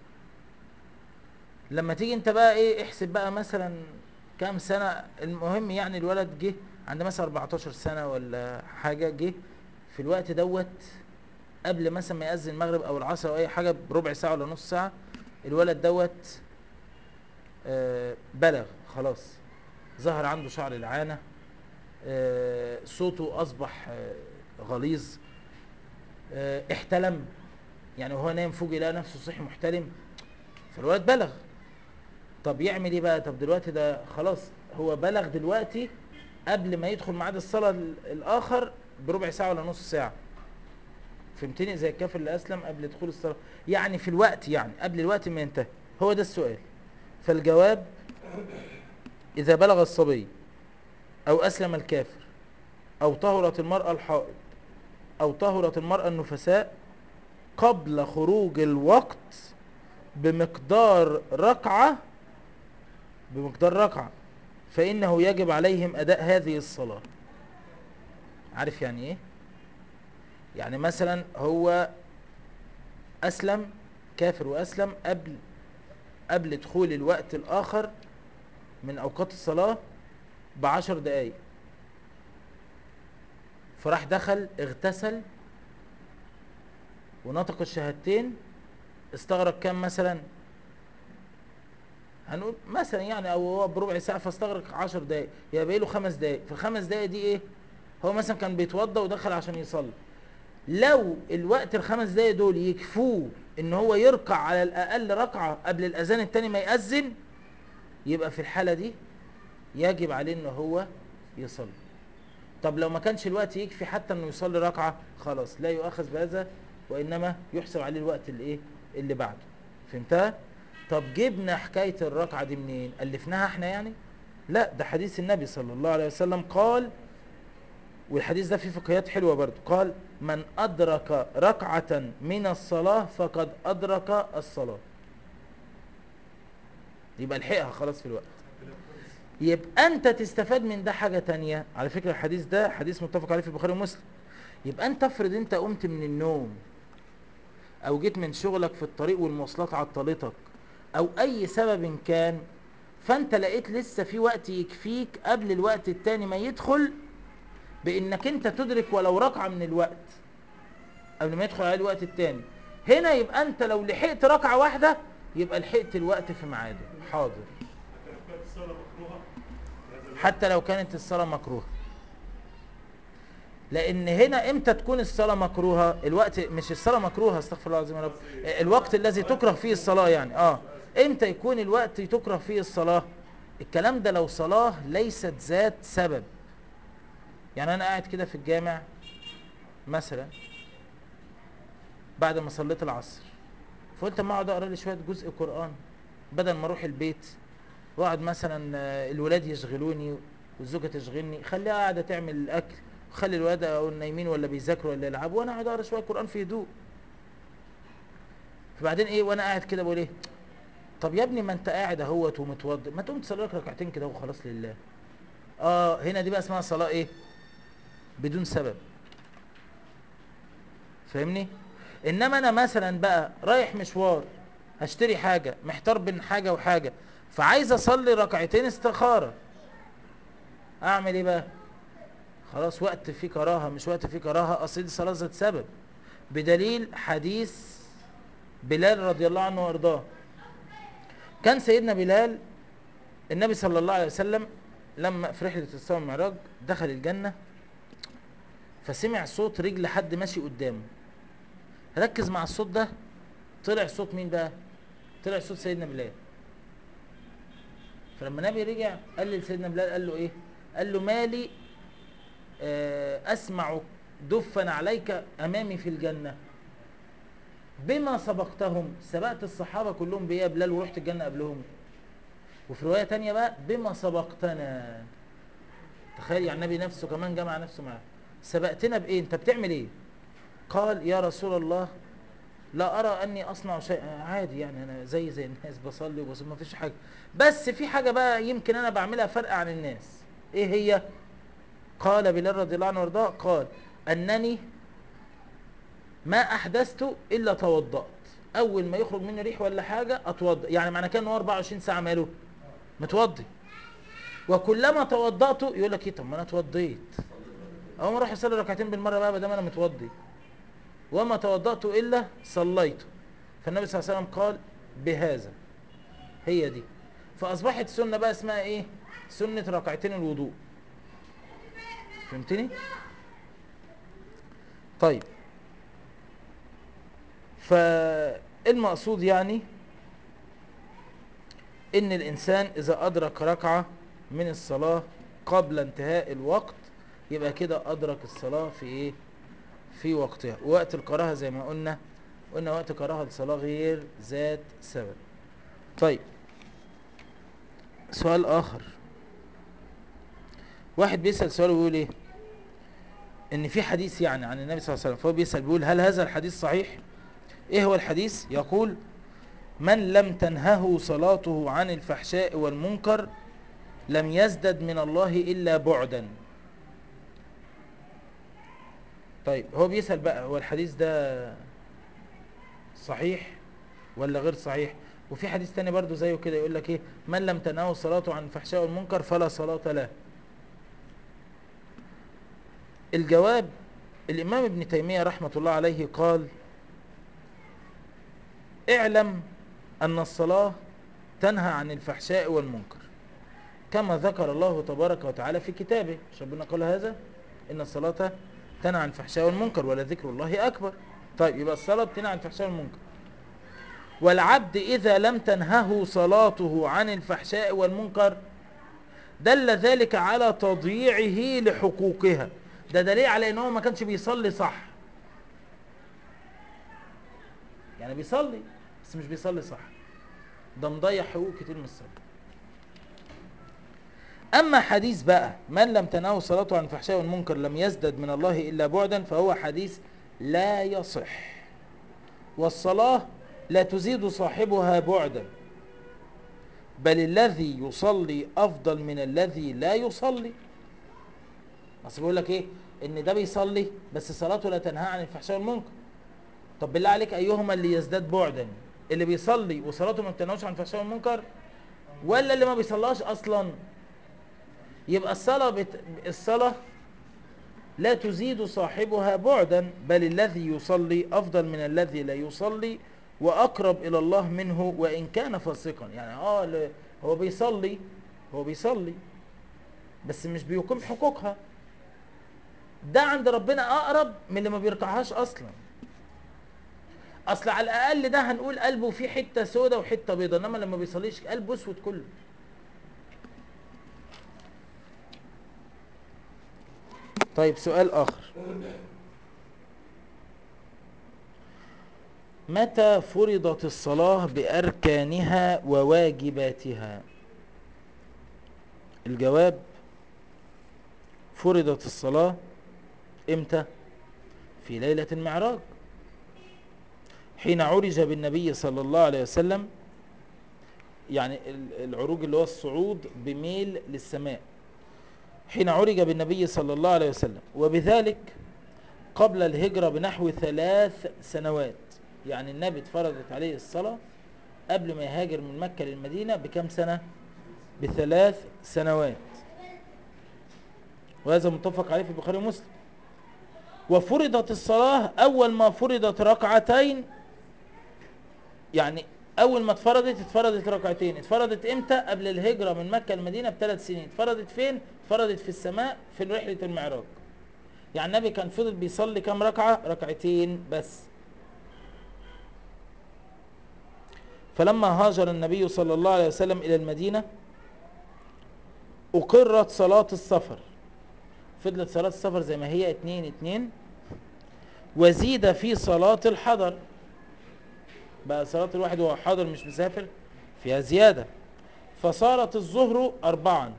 لما تيجي انت بقى ايه احسب بقى مثلا كام سنة المهم يعني الولد جه عنده مثلا 14 سنة ولا حاجة جه في الوقت دوت قبل مثلا ما يأذن المغرب او العصر او اي حاجة بربع ساعة ولا نص ساعة الولد دوت آه، بلغ خلاص ظهر عنده شعر العانة آه، صوته اصبح آه، غليظ آه، احتلم يعني وهو نايم فوق لقى نفسه صحي محتلم فالولد بلغ طب يعمل ايه بقى طب دلوقتي ده خلاص هو بلغ دلوقتي قبل ما يدخل ميعاد الصلاة ال- الاخر بربع ساعة ولا نص ساعة فهمتني زي الكافر اللي اسلم قبل دخول الصلاة يعني في الوقت يعني قبل الوقت ما ينتهي هو ده السؤال فالجواب اذا بلغ الصبي او اسلم الكافر او طهرت المرأة الحائض او طهرت المرأة النفساء قبل خروج الوقت بمقدار ركعة بمقدار ركعة فإنه يجب عليهم أداء هذه الصلاة عارف يعني إيه؟ يعني مثلا هو أسلم كافر وأسلم قبل قبل دخول الوقت الآخر من أوقات الصلاة بعشر دقايق فراح دخل اغتسل ونطق الشهادتين استغرق كام مثلا هنقول مثلا يعني او هو بربع ساعه فاستغرق 10 دقائق يبقى باقي له خمس دقائق في الخمس دقائق دي ايه هو مثلا كان بيتوضى ودخل عشان يصلي لو الوقت الخمس دقائق دول يكفوه ان هو يركع على الاقل ركعه قبل الاذان التاني ما ياذن يبقى في الحاله دي يجب عليه ان هو يصلي طب لو ما كانش الوقت يكفي حتى انه يصلي ركعه خلاص لا يؤاخذ بهذا وانما يحسب عليه الوقت اللي ايه اللي بعده فهمتها طب جبنا حكايه الركعه دي منين الفناها احنا يعني لا ده حديث النبي صلى الله عليه وسلم قال والحديث ده فيه فقهيات حلوه برضو قال من ادرك ركعه من الصلاه فقد ادرك الصلاه يبقى الحقها خلاص في الوقت يبقى انت تستفاد من ده حاجة تانية على فكرة الحديث ده حديث متفق عليه في البخاري ومسلم يبقى انت افرض انت قمت من النوم او جيت من شغلك في الطريق والمواصلات عطلتك او اي سبب كان فانت لقيت لسه في وقت يكفيك قبل الوقت التاني ما يدخل بانك انت تدرك ولو ركعة من الوقت قبل ما يدخل عليه الوقت التاني هنا يبقى انت لو لحقت ركعة واحدة يبقى لحقت الوقت في ميعاده حاضر حتى لو كانت الصلاة مكروهة لان هنا امتى تكون الصلاة مكروهة الوقت مش الصلاة مكروهة استغفر الله العظيم يا رب الوقت الذي تكره فيه الصلاة يعني اه امتى يكون الوقت تكره فيه الصلاة الكلام ده لو صلاة ليست ذات سبب يعني انا قاعد كده في الجامع مثلا بعد ما صليت العصر فقلت اما اقعد اقرا لي شويه جزء قران بدل ما اروح البيت واقعد مثلا آه، الولاد يشغلوني والزوجه تشغلني خليها قاعده تعمل الاكل خلي الولاد او نايمين ولا بيذاكروا ولا يلعبوا وانا اقعد اقرا شويه قران في هدوء فبعدين ايه وانا قاعد كده بقول ايه طب يا ابني ما انت قاعد اهوت ومتوضئ ما تقوم تصلي لك ركعتين كده وخلاص لله اه هنا دي بقى اسمها صلاه ايه بدون سبب فاهمني انما انا مثلا بقى رايح مشوار هشتري حاجه محتار بين حاجه وحاجه فعايز اصلي ركعتين استخاره اعمل ايه بقى خلاص وقت فيه كراهه مش وقت فيه كراهه اصل دي صلاه ذات سبب بدليل حديث بلال رضي الله عنه وارضاه كان سيدنا بلال النبي صلى الله عليه وسلم لما في رحله الاسراء والمعراج دخل الجنه فسمع صوت رجل حد ماشي قدامه ركز مع الصوت ده طلع صوت مين بقى طلع صوت سيدنا بلال فلما النبي رجع قال لسيدنا بلال قال له ايه قال له مالي آه، اسمع دفا عليك امامي في الجنه بما سبقتهم سبقت الصحابه كلهم بيه يا بلال ورحت الجنه قبلهم وفي روايه تانية بقى بما سبقتنا تخيل يعني النبي نفسه كمان جمع نفسه معاه سبقتنا بايه انت بتعمل ايه قال يا رسول الله لا ارى اني اصنع شيء عادي يعني انا زي زي الناس بصلي وبصلي ما فيش حاجه بس في حاجه بقى يمكن انا بعملها فرق عن الناس ايه هي قال بلال رضي الله عنه وارضاه قال انني ما احدثت الا توضأت اول ما يخرج مني ريح ولا حاجه اتوضا يعني معنى كان إن هو 24 ساعه ماله متوضي وكلما توضأت يقول لك ايه طب ما انا اتوضيت اقوم اروح اصلي ركعتين بالمره بقى ما دام انا متوضي وما توضأت الا صليت فالنبي صلى الله عليه وسلم قال بهذا هي دي فاصبحت سنه بقى اسمها ايه سنه ركعتين الوضوء فهمتني طيب فالمقصود يعني ان الانسان اذا ادرك ركعه من الصلاه قبل انتهاء الوقت يبقى كده ادرك الصلاه في ايه في وقتها وقت الكراهه زي ما قلنا قلنا وقت كراهه الصلاه غير ذات سبب طيب سؤال اخر واحد بيسال سؤال ويقول ايه ان في حديث يعني عن النبي صلى الله عليه وسلم فهو بيسال بيقول هل هذا الحديث صحيح ايه هو الحديث يقول من لم تنهه صلاته عن الفحشاء والمنكر لم يزدد من الله الا بعدا طيب هو بيسال بقى هو الحديث ده صحيح ولا غير صحيح وفي حديث تاني برضو زيه كده يقول لك ايه من لم تنهه صلاته عن الفحشاء والمنكر فلا صلاه له الجواب الامام ابن تيميه رحمه الله عليه قال اعلم ان الصلاه تنهى عن الفحشاء والمنكر كما ذكر الله تبارك وتعالى في كتابه مش ربنا قال هذا ان الصلاه تنهى عن الفحشاء والمنكر ولذكر الله اكبر طيب يبقى الصلاه بتنهى عن الفحشاء والمنكر والعبد اذا لم تنهه صلاته عن الفحشاء والمنكر دل ذلك على تضييعه لحقوقها ده دليل على ان هو ما كانش بيصلي صح يعني بيصلي بس مش بيصلي صح ده مضيع حقوق كتير من الصلاه اما حديث بقى من لم تنهه صلاته عن الفحشاء والمنكر لم يزدد من الله الا بعدا فهو حديث لا يصح والصلاه لا تزيد صاحبها بعدا بل الذي يصلي افضل من الذي لا يصلي اصل بيقول لك ايه ان ده بيصلي بس صلاته لا تنهى عن الفحشاء والمنكر طب بالله عليك ايهما اللي يزداد بعدا اللي بيصلي وصلاته ما بتنهوش عن الفحشاء والمنكر ولا اللي ما بيصلاش اصلا يبقى الصلاه بت... الصلاه لا تزيد صاحبها بعدا بل الذي يصلي افضل من الذي لا يصلي واقرب الى الله منه وان كان فاسقا يعني اه ل- هو بيصلي هو بيصلي بس مش بيقيم حقوقها ده عند ربنا اقرب من اللي ما بيركعهاش اصلا اصل على الاقل ده هنقول قلبه فيه حته سودة وحته بيضة انما لما بيصليش قلبه اسود كله طيب سؤال اخر متى فرضت الصلاة بأركانها وواجباتها الجواب فرضت الصلاة امتى في ليلة المعراج حين عرج بالنبي صلى الله عليه وسلم يعني ال- العروج اللي هو الصعود بميل للسماء حين عرج بالنبي صلى الله عليه وسلم وبذلك قبل الهجرة بنحو ثلاث سنوات يعني النبي اتفرضت عليه الصلاة قبل ما يهاجر من مكة للمدينة بكم سنة بثلاث سنوات وهذا متفق عليه في البخاري ومسلم وفرضت الصلاة أول ما فرضت ركعتين يعني أول ما اتفرضت اتفرضت ركعتين اتفرضت إمتى قبل الهجرة من مكة للمدينة بثلاث سنين اتفرضت فين اتفرضت في السماء في رحلة المعراج يعني النبي كان فضل بيصلي كام ركعة ركعتين بس فلما هاجر النبي صلى الله عليه وسلم إلى المدينة أقرت صلاة السفر فضلت صلاة السفر زي ما هي اتنين اتنين وزيد في صلاة الحضر بقى صلاة الواحد وهو حاضر مش مسافر فيها زيادة فصارت الظهر أربعا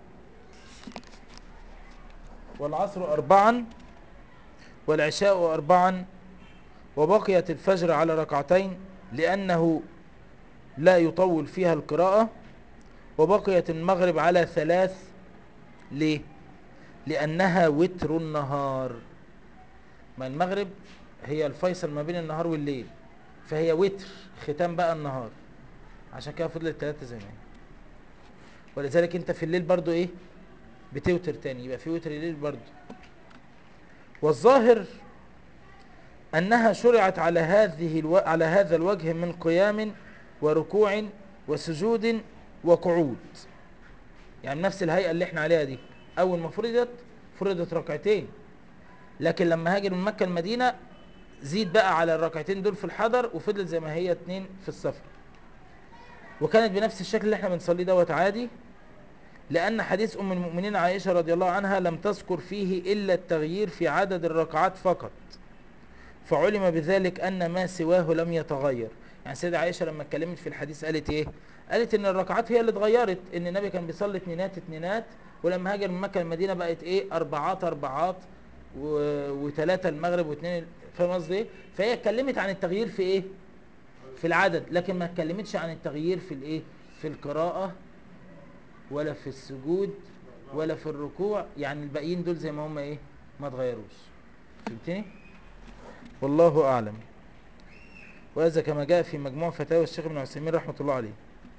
والعصر أربعا والعشاء أربعا وبقيت الفجر على ركعتين لأنه لا يطول فيها القراءة وبقيت المغرب على ثلاث ليه لأنها وتر النهار ما المغرب هي الفيصل ما بين النهار والليل فهي وتر ختام بقى النهار عشان كده فضلت ثلاثة زي ما هي ولذلك انت في الليل برضو ايه بتوتر تاني يبقى في وتر الليل برضو والظاهر انها شرعت على هذه الو... على هذا الوجه من قيام وركوع وسجود وقعود يعني نفس الهيئة اللي احنا عليها دي اول ما فرضت فرضت ركعتين لكن لما هاجر من مكة المدينة زيد بقى على الركعتين دول في الحضر وفضلت زي ما هي اتنين في السفر وكانت بنفس الشكل اللي احنا بنصليه دوت عادي لأن حديث أم المؤمنين عائشة رضي الله عنها لم تذكر فيه إلا التغيير في عدد الركعات فقط فعلم بذلك أن ما سواه لم يتغير يعني سيدة عائشة لما اتكلمت في الحديث قالت إيه قالت إن الركعات هي اللي اتغيرت إن النبي كان بيصلي اتنينات اتنينات ولما هاجر من مكة المدينة بقت إيه أربعات أربعات و- وثلاثة المغرب واثنين فاهم قصدي إيه فهي اتكلمت عن التغيير في إيه في العدد لكن ما اتكلمتش عن التغيير في الإيه في القراءة ولا في السجود ولا في الركوع يعني الباقيين دول زي ما هم ايه ما اتغيروش فهمتني والله اعلم وهذا كما جاء في مجموع فتاوى الشيخ ابن عثيمين رحمه الله عليه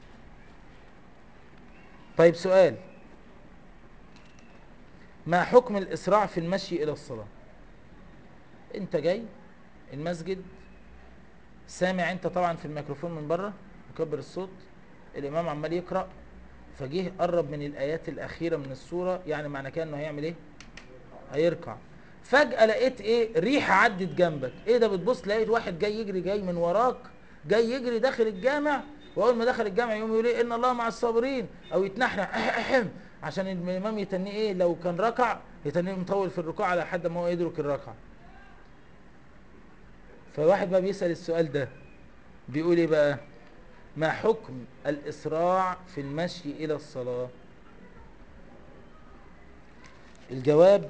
طيب سؤال ما حكم الاسراع في المشي الى الصلاه انت جاي المسجد سامع انت طبعا في الميكروفون من بره مكبر الصوت الامام عمال يقرأ فجه قرب من الايات الاخيره من السوره يعني معنى كده انه هيعمل ايه هيركع فجاه لقيت ايه ريحه عدت جنبك ايه ده بتبص لقيت واحد جاي يجري جاي من وراك جاي يجري داخل الجامع واول ما دخل الجامع يقوم يقول ايه ان الله مع الصابرين او يتنحنح احم عشان الامام يتنيه ايه لو كان ركع يتنيه مطول في الركوع على حد ما هو يدرك الركعه فواحد بقى بيسال السؤال ده بيقول ايه بقى ما حكم الإسراع في المشي إلى الصلاة الجواب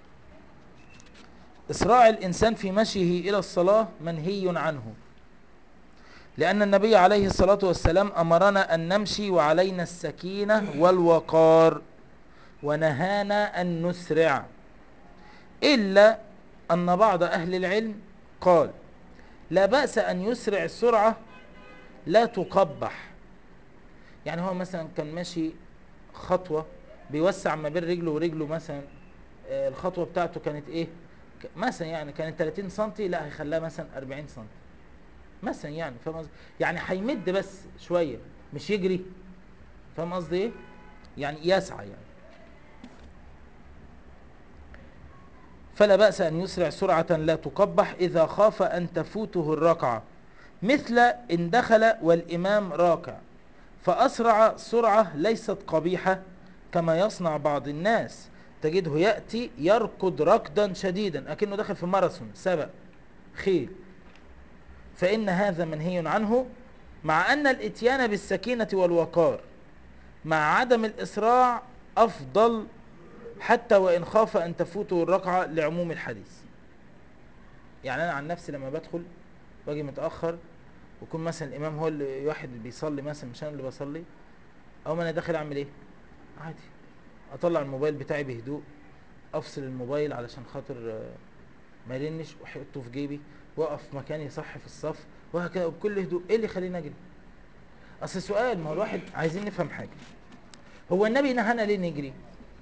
إسراع الإنسان في مشيه إلى الصلاة منهي عنه لأن النبي عليه الصلاة والسلام أمرنا أن نمشي وعلينا السكينة والوقار ونهانا أن نسرع إلا أن بعض أهل العلم قال لا بأس أن يسرع السرعة لا تقبح يعني هو مثلا كان ماشي خطوة بيوسع ما بين رجله ورجله مثلا آه، الخطوة بتاعته كانت ايه ك- مثلا يعني كانت 30 سنتي لا هيخليها مثلا 40 سنتي مثلا يعني فاهم قصدي يعني هيمد بس شوية مش يجري فاهم قصدي ايه يعني يسعى يعني فلا بأس أن يسرع سرعة لا تقبح إذا خاف أن تفوته الركعة مثل إن دخل والإمام راكع فأسرع سرعة ليست قبيحة كما يصنع بعض الناس تجده يأتي يركض ركضا شديدا أكنه دخل في ماراثون سبق خيل فإن هذا منهي عنه مع أن الإتيان بالسكينة والوقار مع عدم الإسراع أفضل حتى وإن خاف أن تفوته الركعة لعموم الحديث يعني انا عن نفسي لما بدخل واجي متاخر ويكون مثلا الامام هو اللي واحد اللي بيصلي مثلا مش انا اللي بصلي او ما انا داخل اعمل ايه عادي اطلع الموبايل بتاعي بهدوء افصل الموبايل علشان خاطر آه، ما يرنش واحطه في جيبي واقف مكاني صح في الصف وهكذا وبكل هدوء ايه اللي يخليني اجري اصل سؤال ما هو الواحد عايزين نفهم حاجه هو النبي نهانا ليه نجري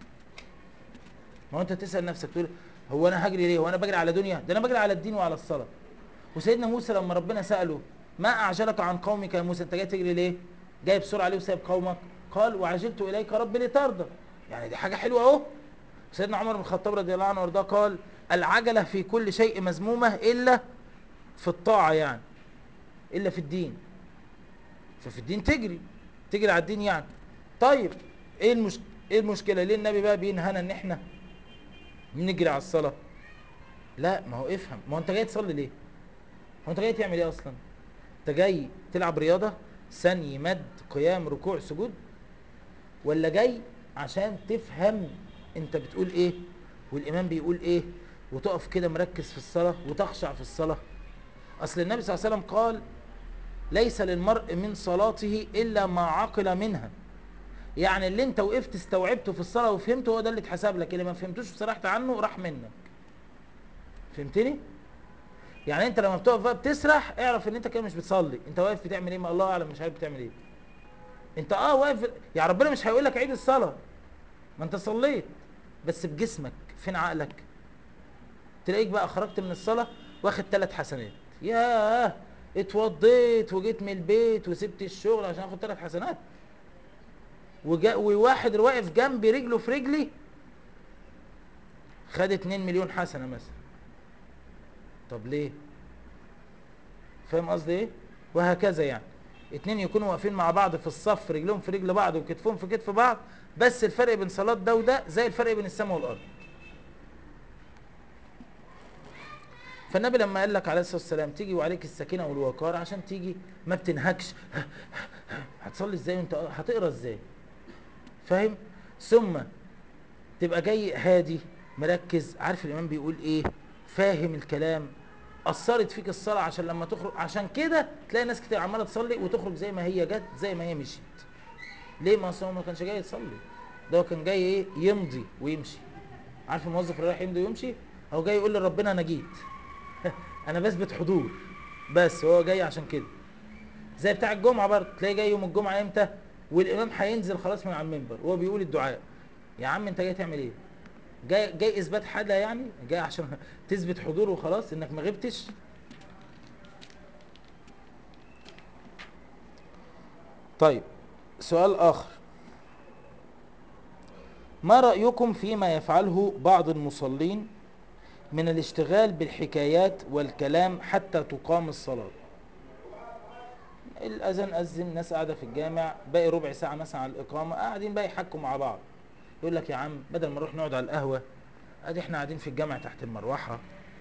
ما هو انت تسال نفسك تقول هو انا هجري ليه هو انا بجري على دنيا ده انا بجري على الدين وعلى الصلاه وسيدنا موسى لما ربنا ساله ما اعجلك عن قومك يا موسى انت جاي تجري ليه جاي بسرعه ليه وسايب قومك قال وعجلت اليك ربي لترضى يعني دي حاجه حلوه اهو سيدنا عمر بن الخطاب رضي الله عنه وارضاه قال العجله في كل شيء مذمومه الا في الطاعه يعني الا في الدين ففي الدين تجري تجري على الدين يعني طيب ايه المش... ايه المشكله ليه النبي بقى بينهانا ان احنا نجري على الصلاه لا ما هو افهم ما هو انت جاي تصلي ليه هو انت جاي تعمل ايه اصلا انت جاي تلعب رياضه ثاني مد قيام ركوع سجود ولا جاي عشان تفهم انت بتقول ايه والامام بيقول ايه وتقف كده مركز في الصلاه وتخشع في الصلاه اصل النبي صلى الله عليه وسلم قال ليس للمرء من صلاته الا ما عقل منها يعني اللي انت وقفت استوعبته في الصلاه وفهمته هو ده اللي اتحسب لك اللي ما فهمتوش وسرحت عنه راح منك فهمتني يعني انت لما بتقف بقى بتسرح اعرف ان انت كده مش بتصلي انت واقف بتعمل ايه ما الله اعلم مش عارف بتعمل ايه انت اه واقف يعني ربنا مش هيقول لك عيد الصلاه ما انت صليت بس بجسمك فين عقلك تلاقيك بقى خرجت من الصلاه واخد ثلاث حسنات ياه اتوضيت وجيت من البيت وسبت الشغل عشان اخد ثلاث حسنات وجا وواحد واقف جنبي رجله في رجلي خد 2 مليون حسنه مثلا طب ليه فاهم قصدي ايه وهكذا يعني اتنين يكونوا واقفين مع بعض في الصف رجلهم في رجل بعض وكتفهم في كتف بعض بس الفرق بين صلاة ده وده زي الفرق بين السماء والارض فالنبي لما قال لك عليه الصلاه والسلام تيجي وعليك السكينه والوقار عشان تيجي ما بتنهكش هتصلي ازاي وانت هتقرا ازاي فاهم ثم تبقى جاي هادي مركز عارف الامام بيقول ايه فاهم الكلام اثرت فيك الصلاه عشان لما تخرج عشان كده تلاقي ناس كتير عماله تصلي وتخرج زي ما هي جت زي ما هي مشيت ليه ما أصل هو ما كانش جاي يصلي ده هو كان جاي ايه يمضي ويمشي عارف الموظف اللي رايح يمضي ويمشي هو جاي يقول لربنا انا جيت انا بثبت حضور بس هو جاي عشان كده زي بتاع الجمعه برضه تلاقيه جاي يوم الجمعه امتى والامام هينزل خلاص من على المنبر وهو بيقول الدعاء يا عم انت جاي تعمل ايه جاي جاي اثبات حاجه يعني جاي عشان تثبت حضور وخلاص انك ما غبتش طيب سؤال اخر ما رايكم فيما يفعله بعض المصلين من الاشتغال بالحكايات والكلام حتى تقام الصلاه الاذان اذن الناس قاعده في الجامع باقي ربع ساعه مثلا على الاقامه قاعدين بقى يحكوا مع بعض يقول لك يا عم بدل ما نروح نقعد على القهوه ادي احنا قاعدين في الجامع تحت المروحه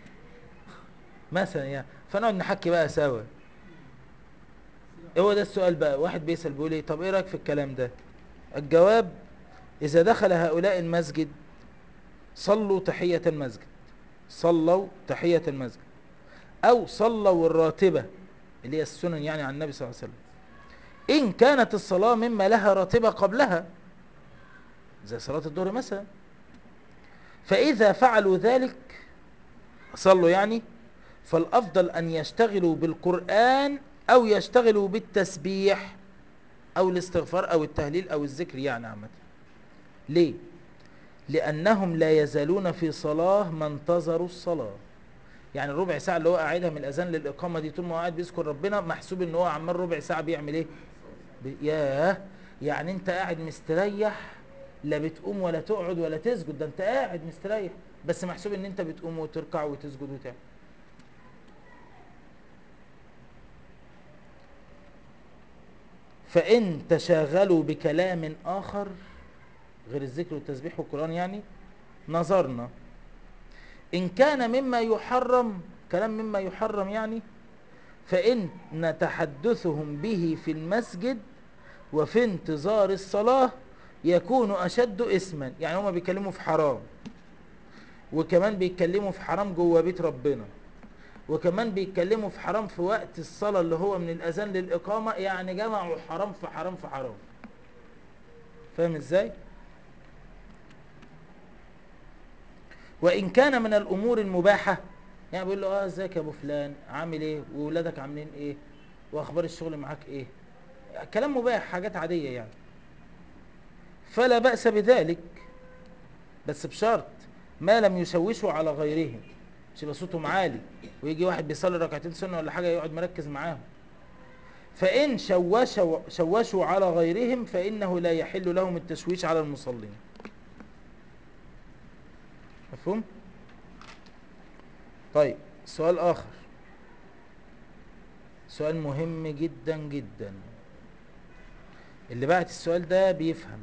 مثلا يعني فنقعد نحكي بقى سوا هو ده السؤال بقى واحد بيسال بيقول ايه طب ايه رايك في الكلام ده الجواب اذا دخل هؤلاء المسجد صلوا تحيه المسجد صلوا تحيه المسجد او صلوا الراتبه اللي هي السنن يعني عن النبي صلى الله عليه وسلم ان كانت الصلاه مما لها راتبه قبلها زي صلاه الظهر مثلا فإذا فعلوا ذلك صلوا يعني فالأفضل أن يشتغلوا بالقرآن أو يشتغلوا بالتسبيح أو الاستغفار أو التهليل أو الذكر يعني عامة ليه؟ لأنهم لا يزالون في صلاة ما انتظروا الصلاة يعني الربع ساعة اللي هو قاعدها من الأذان للإقامة دي طول ما هو قاعد بيذكر ربنا محسوب إن هو عمال ربع ساعة بيعمل إيه؟ بي... ياه يعني أنت قاعد مستريح لا بتقوم ولا تقعد ولا تسجد ده انت قاعد مستريح بس محسوب ان انت بتقوم وتركع وتسجد وتعمل فان تشاغلوا بكلام اخر غير الذكر والتسبيح والقران يعني نظرنا ان كان مما يحرم كلام مما يحرم يعني فان تحدثهم به في المسجد وفي انتظار الصلاه يكون اشد اسما يعني هما بيتكلموا في حرام وكمان بيتكلموا في حرام جوه بيت ربنا وكمان بيتكلموا في حرام في وقت الصلاة اللي هو من الأذان للإقامة يعني جمعوا حرام في حرام في حرام فاهم ازاي؟ وإن كان من الأمور المباحة يعني بيقول له اه ازيك يا ابو فلان عامل ايه وولادك عاملين ايه واخبار الشغل معاك ايه كلام مباح حاجات عادية يعني فلا بأس بذلك بس بشرط ما لم يشوشوا على غيرهم مش يبقى صوتهم عالي ويجي واحد بيصلي ركعتين سنة ولا حاجة يقعد مركز معاهم فإن شوشوا, شوشوا على غيرهم فإنه لا يحل لهم التشويش على المصلين مفهوم؟ طيب سؤال آخر سؤال مهم جدا جدا اللي بعت السؤال ده بيفهم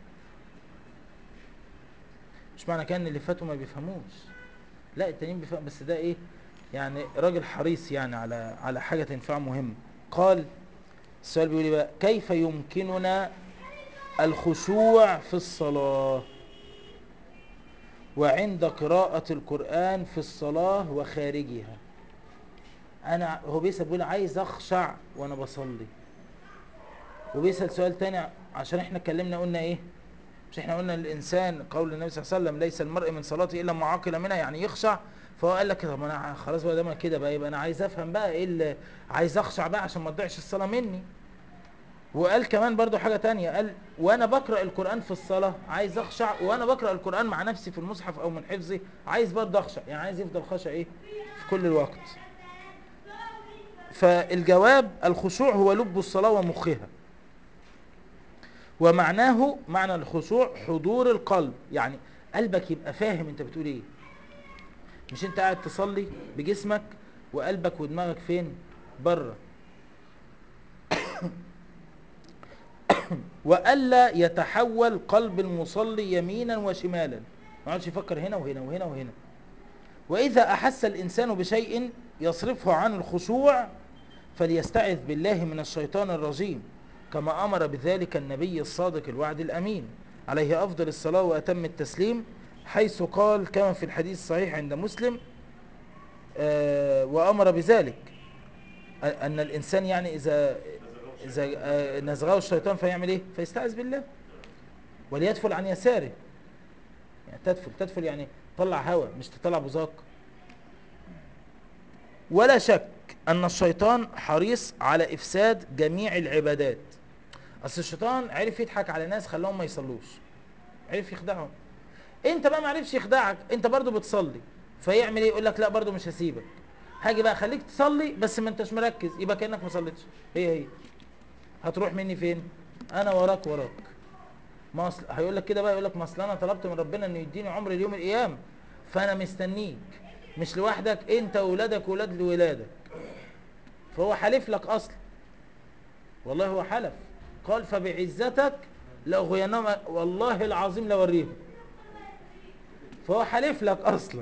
مش معنى كان اللي فاتوا ما بيفهموش لا التانيين بيفهم بس ده ايه يعني راجل حريص يعني على على حاجة تنفع مهم قال السؤال بيقول ايه بقى كيف يمكننا الخشوع في الصلاة وعند قراءة القرآن في الصلاة وخارجها انا هو بيسأل بيقول عايز اخشع وانا بصلي وبيسأل سؤال تاني عشان احنا اتكلمنا قلنا ايه مش احنا قلنا الانسان قول النبي صلى الله عليه وسلم ليس المرء من صلاته الا معاقل منها يعني يخشع فهو قال لك طب انا خلاص بقى ده كده بقى يبقى انا عايز افهم بقى ايه اللي عايز اخشع بقى عشان ما تضيعش الصلاه مني وقال كمان برضو حاجه تانية قال وانا بقرا القران في الصلاه عايز اخشع وانا بقرا القران مع نفسي في المصحف او من حفظي عايز برضو اخشع يعني عايز يفضل خشع ايه في كل الوقت فالجواب الخشوع هو لب الصلاه ومخها ومعناه معنى الخشوع حضور القلب يعني قلبك يبقى فاهم انت بتقول ايه مش انت قاعد تصلي بجسمك وقلبك ودماغك فين بره والا يتحول قلب المصلي يمينا وشمالا ما يقعدش يفكر هنا وهنا وهنا وهنا واذا احس الانسان بشيء يصرفه عن الخشوع فليستعذ بالله من الشيطان الرجيم كما أمر بذلك النبي الصادق الوعد الأمين عليه أفضل الصلاة وأتم التسليم حيث قال كما في الحديث الصحيح عند مسلم آه وأمر بذلك أن الإنسان يعني إذا إذا آه نزغه الشيطان فيعمل إيه فيستعذ بالله وليدفل عن يساره يعني تدفل تدفل يعني طلع هواء مش تطلع بزاق ولا شك أن الشيطان حريص على إفساد جميع العبادات أصل الشيطان عرف يضحك على ناس خلاهم ما يصلوش عرف يخدعهم انت بقى ما عرفش يخدعك انت برضو بتصلي فيعمل ايه يقول لك لا برضو مش هسيبك هاجي بقى خليك تصلي بس ما انتش مركز يبقى كانك ما صليتش هي هي هتروح مني فين انا وراك وراك ما اصل هيقول لك كده بقى يقول لك ما اصل انا طلبت من ربنا انه يديني عمر اليوم القيامه فانا مستنيك مش لوحدك انت واولادك واولاد لولادك فهو حلف لك اصلا والله هو حلف قال فبعزتك لاغوينهم والله العظيم لوريهم فهو حلف لك اصلا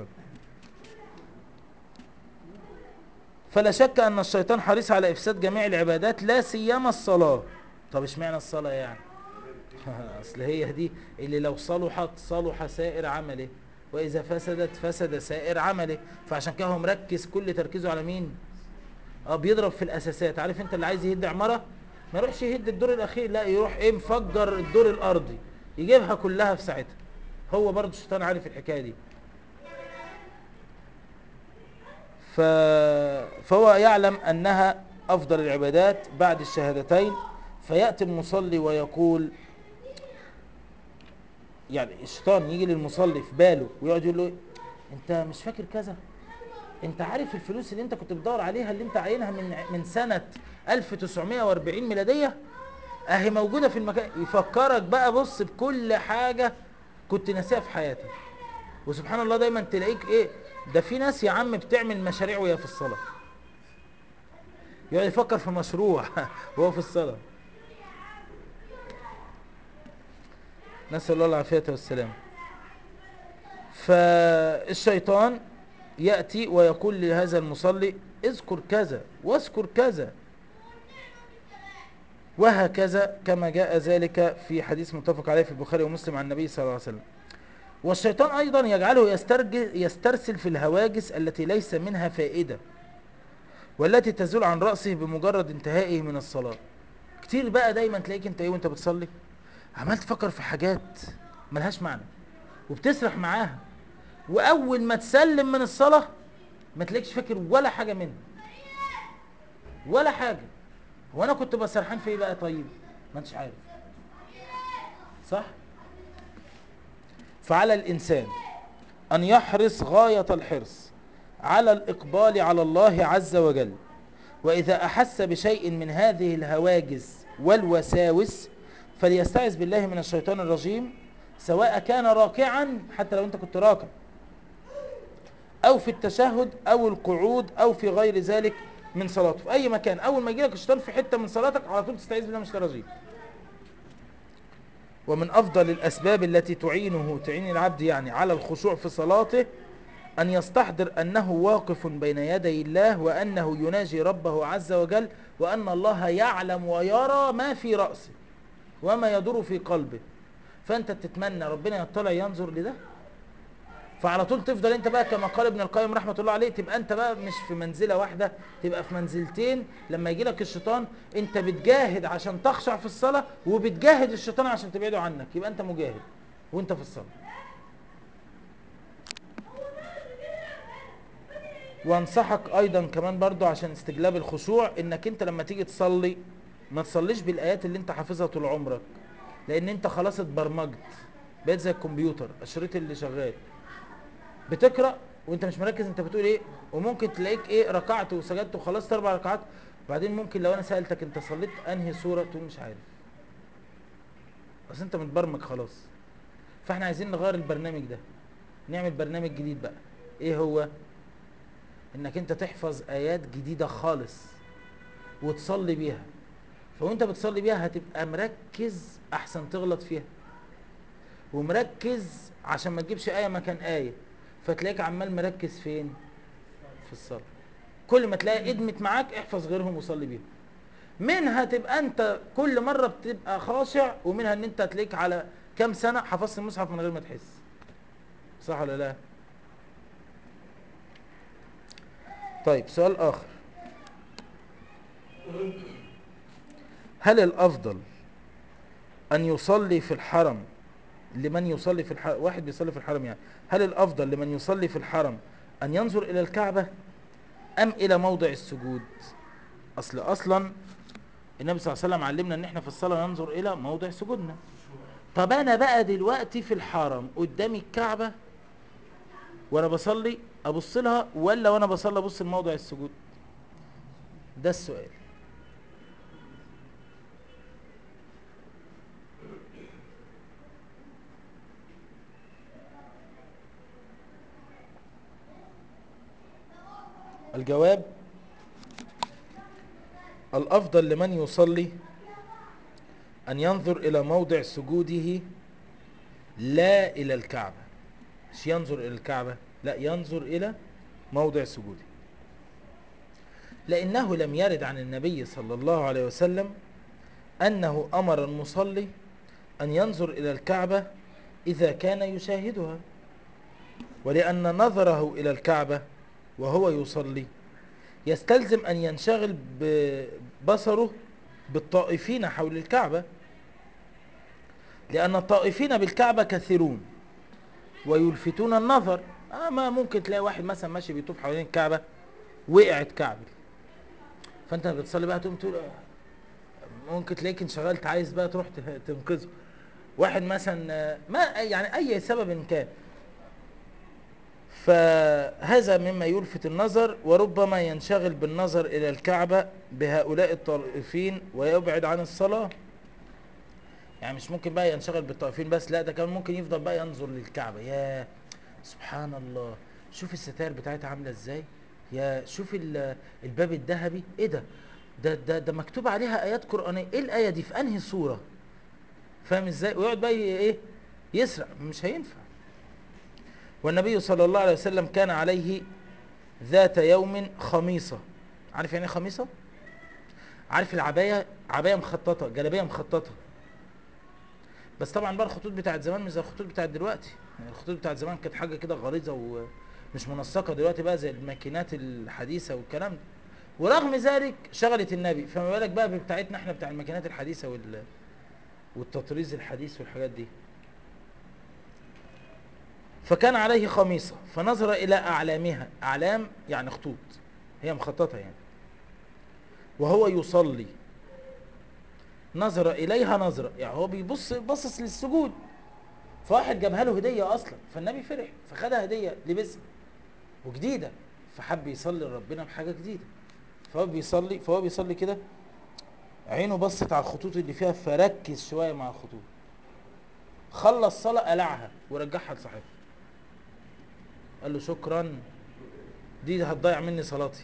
فلا شك ان الشيطان حريص على افساد جميع العبادات لا سيما الصلاه طب اشمعنى الصلاه يعني اصل هي دي اللي لو صلحت صلح سائر عمله واذا فسدت فسد سائر عمله فعشان كده هو مركز كل تركيزه على مين اه بيضرب في الاساسات عارف انت اللي عايز يهد عماره ما يروحش يهد الدور الاخير لا يروح ايه مفجر الدور الارضي يجيبها كلها في ساعتها هو برضه الشيطان عارف الحكايه دي ف... فهو يعلم انها افضل العبادات بعد الشهادتين فياتي المصلي ويقول يعني الشيطان يجي للمصلي في باله ويقعد يقول له انت مش فاكر كذا انت عارف الفلوس اللي انت كنت بتدور عليها اللي انت عاينها من من سنه 1940 ميلاديه اهي موجوده في المكان يفكرك بقى بص بكل حاجه كنت ناسيها في حياتك وسبحان الله دايما تلاقيك ايه ده في ناس يا عم بتعمل مشاريع وهي في الصلاه يقعد يفكر في مشروع وهو في الصلاه نسال الله العافيه والسلام فالشيطان ياتي ويقول لهذا المصلي اذكر كذا واذكر كذا وهكذا كما جاء ذلك في حديث متفق عليه في البخاري ومسلم عن النبي صلى الله عليه وسلم والشيطان أيضا يجعله يسترسل في الهواجس التي ليس منها فائدة والتي تزول عن رأسه بمجرد انتهائه من الصلاة كتير بقى دايما تلاقيك انت ايه وانت بتصلي عمال تفكر في حاجات ملهاش معنى وبتسرح معاها واول ما تسلم من الصلاة ما تلاقيش فاكر ولا حاجة منها ولا حاجة هو انا كنت بسرحان في ايه بقى طيب ما انتش عارف صح فعلى الانسان ان يحرص غاية الحرص على الاقبال على الله عز وجل واذا احس بشيء من هذه الهواجس والوساوس فليستعذ بالله من الشيطان الرجيم سواء كان راكعا حتى لو انت كنت راكع او في التشهد او القعود او في غير ذلك من صلاته في اي مكان اول ما يجيلك الشيطان في حته من صلاتك على طول تستعيذ بالله من الشيطان الرجيم ومن افضل الاسباب التي تعينه تعين العبد يعني على الخشوع في صلاته ان يستحضر انه واقف بين يدي الله وانه يناجي ربه عز وجل وان الله يعلم ويرى ما في راسه وما يدور في قلبه فانت تتمنى ربنا يطلع ينظر لده فعلى طول تفضل انت بقى كما قال ابن القيم رحمه الله عليه تبقى انت بقى مش في منزله واحده تبقى في منزلتين لما يجي لك الشيطان انت بتجاهد عشان تخشع في الصلاه وبتجاهد الشيطان عشان تبعده عنك يبقى انت مجاهد وانت في الصلاه وانصحك ايضا كمان برضو عشان استجلاب الخشوع انك انت لما تيجي تصلي ما تصليش بالايات اللي انت حافظها طول عمرك لان انت خلاص اتبرمجت بقيت زي الكمبيوتر الشريط اللي شغال بتقرا وانت مش مركز انت بتقول ايه وممكن تلاقيك ايه ركعت وسجدت وخلصت اربع ركعات وبعدين ممكن لو انا سالتك انت صليت انهي سوره تقول مش عارف بس انت متبرمج خلاص فاحنا عايزين نغير البرنامج ده نعمل برنامج جديد بقى ايه هو انك انت تحفظ ايات جديده خالص وتصلي بيها فوانت بتصلي بيها هتبقى مركز احسن تغلط فيها ومركز عشان ما تجيبش ايه مكان ايه فتلاقيك عمال مركز فين في الصلاه كل ما تلاقي ادمت معاك احفظ غيرهم وصلي بيهم منها تبقى انت كل مره بتبقى خاشع ومنها ان انت تلاقيك على كام سنه حفظت المصحف من غير ما تحس صح ولا لا طيب سؤال اخر هل الافضل ان يصلي في الحرم لمن يصلي في الحرم واحد بيصلي في الحرم يعني هل الافضل لمن يصلي في الحرم ان ينظر الى الكعبة ام الى موضع السجود اصل اصلا النبي صلى الله عليه وسلم علمنا ان احنا في الصلاة ننظر الى موضع سجودنا طب انا بقى دلوقتي في الحرم قدامي الكعبة وانا بصلي ابص لها ولا وانا بصلي ابص لموضع السجود ده السؤال الجواب الافضل لمن يصلي ان ينظر الى موضع سجوده لا الى الكعبة مش ينظر الى الكعبة لا ينظر الى موضع سجوده لانه لم يرد عن النبي صلى الله عليه وسلم انه امر المصلي ان ينظر الى الكعبة اذا كان يشاهدها ولان نظره الى الكعبة وهو يصلي يستلزم ان ينشغل ببصره بالطائفين حول الكعبة لان الطائفين بالكعبة كثيرون ويلفتون النظر اما ممكن تلاقي واحد مثلا ماشي بيطوف حوالين الكعبة وقعت كعبة فانت بتصلي بقى تقوم تقول ممكن تلاقيك انشغلت عايز بقى تروح تنقذه واحد مثلا ما يعني اي سبب كان فهذا مما يلفت النظر وربما ينشغل بالنظر الى الكعبة بهؤلاء الطائفين ويبعد عن الصلاة يعني مش ممكن بقى ينشغل بالطائفين بس لا ده كمان ممكن يفضل بقى ينظر للكعبة يا سبحان الله شوف الستائر بتاعتها عاملة ازاي يا شوف الباب الذهبي ايه ده ده ده ده مكتوب عليها ايات قرآنية ايه الاية دي في انهي صورة فاهم ازاي ويقعد بقى ايه يسرع مش هينفع والنبي صلى الله عليه وسلم كان عليه ذات يوم خميصة عارف يعني ايه خميصة عارف العباية عباية مخططة جلابية مخططة بس طبعا بقى الخطوط بتاعت زمان مش زي الخطوط بتاعت دلوقتي يعني الخطوط بتاعت زمان كانت حاجة كده غليظة ومش منسقة دلوقتي بقى زي الماكينات الحديثة والكلام ده ورغم ذلك شغلت النبي فما بالك بقى بتاعتنا احنا بتاع الماكينات الحديثه وال والتطريز الحديث والحاجات دي فكان عليه خميصه فنظر الى اعلامها اعلام يعني خطوط هي مخططه يعني وهو يصلي نظر اليها نظره يعني هو بيبص باصص للسجود فواحد جابها له هديه اصلا فالنبي فرح فخدها هديه لبسها وجديده فحب يصلي لربنا بحاجه جديده فهو بيصلي فهو بيصلي كده عينه بصت على الخطوط اللي فيها فركز شويه مع الخطوط خلص صلاه قلعها ورجعها لصاحبها قال له شكرا دي هتضيع مني صلاتي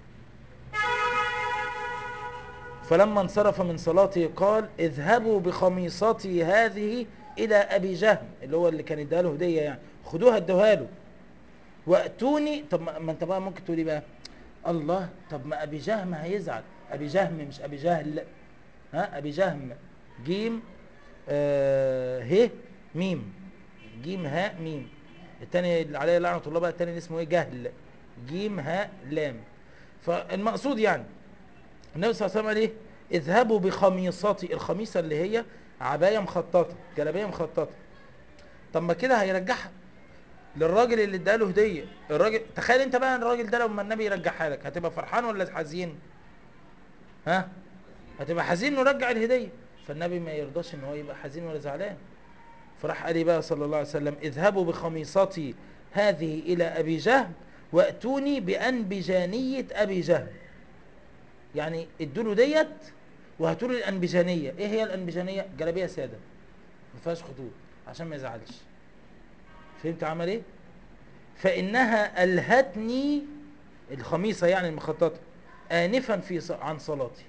فلما انصرف من صلاته قال اذهبوا بخميصتي هذه الى ابي جهم اللي هو اللي كان اداها له هديه يعني خدوها ادوها له واتوني طب ما ما انت بقى ممكن تقولي بقى الله طب ما ابي جهم هيزعل ابي جهم مش ابي جهل ها ابي جهم جيم آه ه ميم جيم هاء ميم التاني اللي عليه لعنه الله بقى التاني اللي اسمه ايه جهل جيم هاء لام فالمقصود يعني النبي صلى الله عليه وسلم قال ايه اذهبوا بخميصتي الخميصه اللي هي عبايه مخططه جلابيه مخططه طب ما كده هيرجعها للراجل اللي اداله هديه الراجل تخيل انت بقى الراجل ده لما النبي يرجعها لك هتبقى فرحان ولا حزين ها هتبقى حزين انه رجع الهديه فالنبي ما يرضاش ان هو يبقى حزين ولا زعلان فراح قال لي بقى صلى الله عليه وسلم اذهبوا بخميصتي هذه الى ابي جهل واتوني بانبجانيه ابي جهل يعني ادوا له ديت وهاتوا له الانبجانيه ايه هي الانبجانيه جلابيه ساده ما فيهاش خطوط عشان ما يزعلش فهمت عمل ايه فانها الهتني الخميصه يعني المخططه انفا في ص- عن صلاتي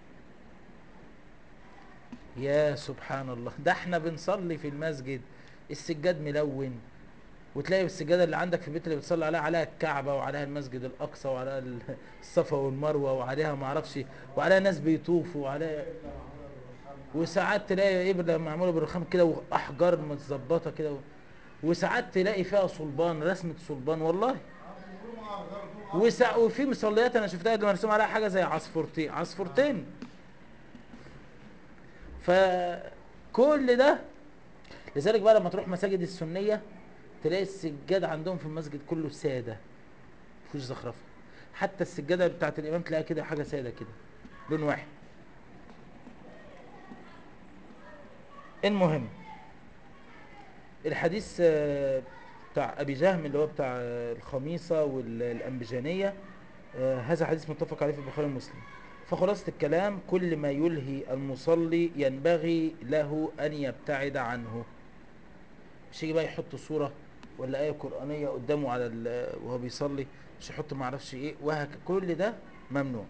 يا سبحان الله ده احنا بنصلي في المسجد السجاد ملون وتلاقي السجاده اللي عندك في البيت اللي بتصلي عليها عليها الكعبه وعليها المسجد الاقصى وعليها ال- الصفا والمروه وعليها ما اعرفش وعليها ناس بيطوفوا وعليها وساعات تلاقي ابره معموله بالرخام كده واحجار متظبطه كده و- وساعات تلاقي فيها صلبان رسمه صلبان والله وسا... وفي مصليات انا شفتها اللي مرسوم عليها حاجه زي عصفورتين عصفورتين فكل ده لذلك بقى لما تروح مساجد السنيه تلاقي السجاد عندهم في المسجد كله ساده مفيش زخرفه حتى السجاده بتاعت الامام تلاقيها كده حاجه ساده كده لون واحد المهم الحديث آه، بتاع ابي جهم اللي هو بتاع آه، الخميصه والانبجانيه آه، هذا حديث متفق عليه في البخاري ومسلم فخلاصة الكلام كل ما يلهي المصلي ينبغي له ان يبتعد عنه مش يجي بقى يحط صورة ولا آية قرآنية قدامه على ال- وهو بيصلي مش يحط معرفش ايه وهك كل ده ممنوع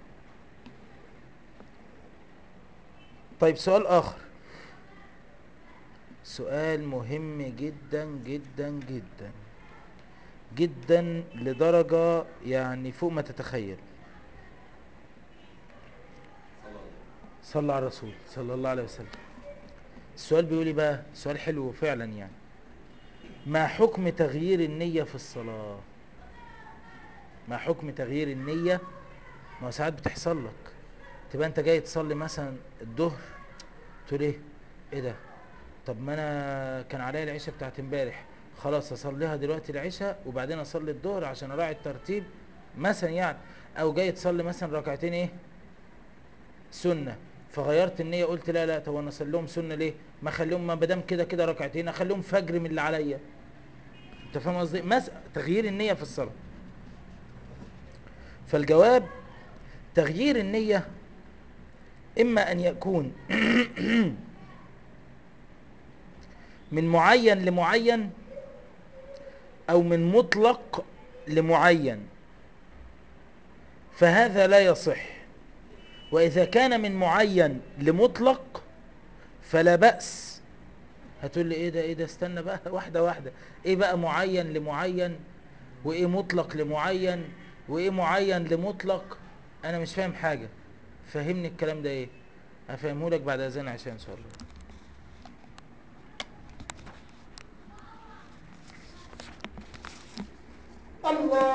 طيب سؤال آخر سؤال مهم جدا جدا جدا جدا لدرجة يعني فوق ما تتخيل صلى الله عليه وسلم. صلى على الرسول صلى الله عليه وسلم السؤال بيقول إيه بقى سؤال حلو فعلا يعني ما حكم تغيير النية في الصلاة ما حكم تغيير النية ما هو ساعات بتحصل لك تبقى انت جاي تصلي مثلا الظهر تقول ايه ايه ده طب ما انا كان عليا العشاء بتاعت امبارح خلاص اصليها دلوقتي العشاء وبعدين اصلي الظهر عشان اراعي الترتيب مثلا يعني او جاي تصلي مثلا ركعتين ايه سنه فغيرت النيه قلت لا لا طب انا اصليهم سنه ليه ما اخليهم ما دام كده كده ركعتين اخليهم فجر من اللي عليا انت فاهم قصدي مس... تغيير النيه في الصلاه فالجواب تغيير النيه اما ان يكون من معين لمعين او من مطلق لمعين فهذا لا يصح واذا كان من معين لمطلق فلا بأس هتقول لي ايه ده ايه ده استنى بقى واحدة واحدة ايه بقى معين لمعين وايه مطلق لمعين وايه معين لمطلق انا مش فاهم حاجة فهمني الكلام ده ايه هفهمه لك بعد اذان عشان ان شاء الله الله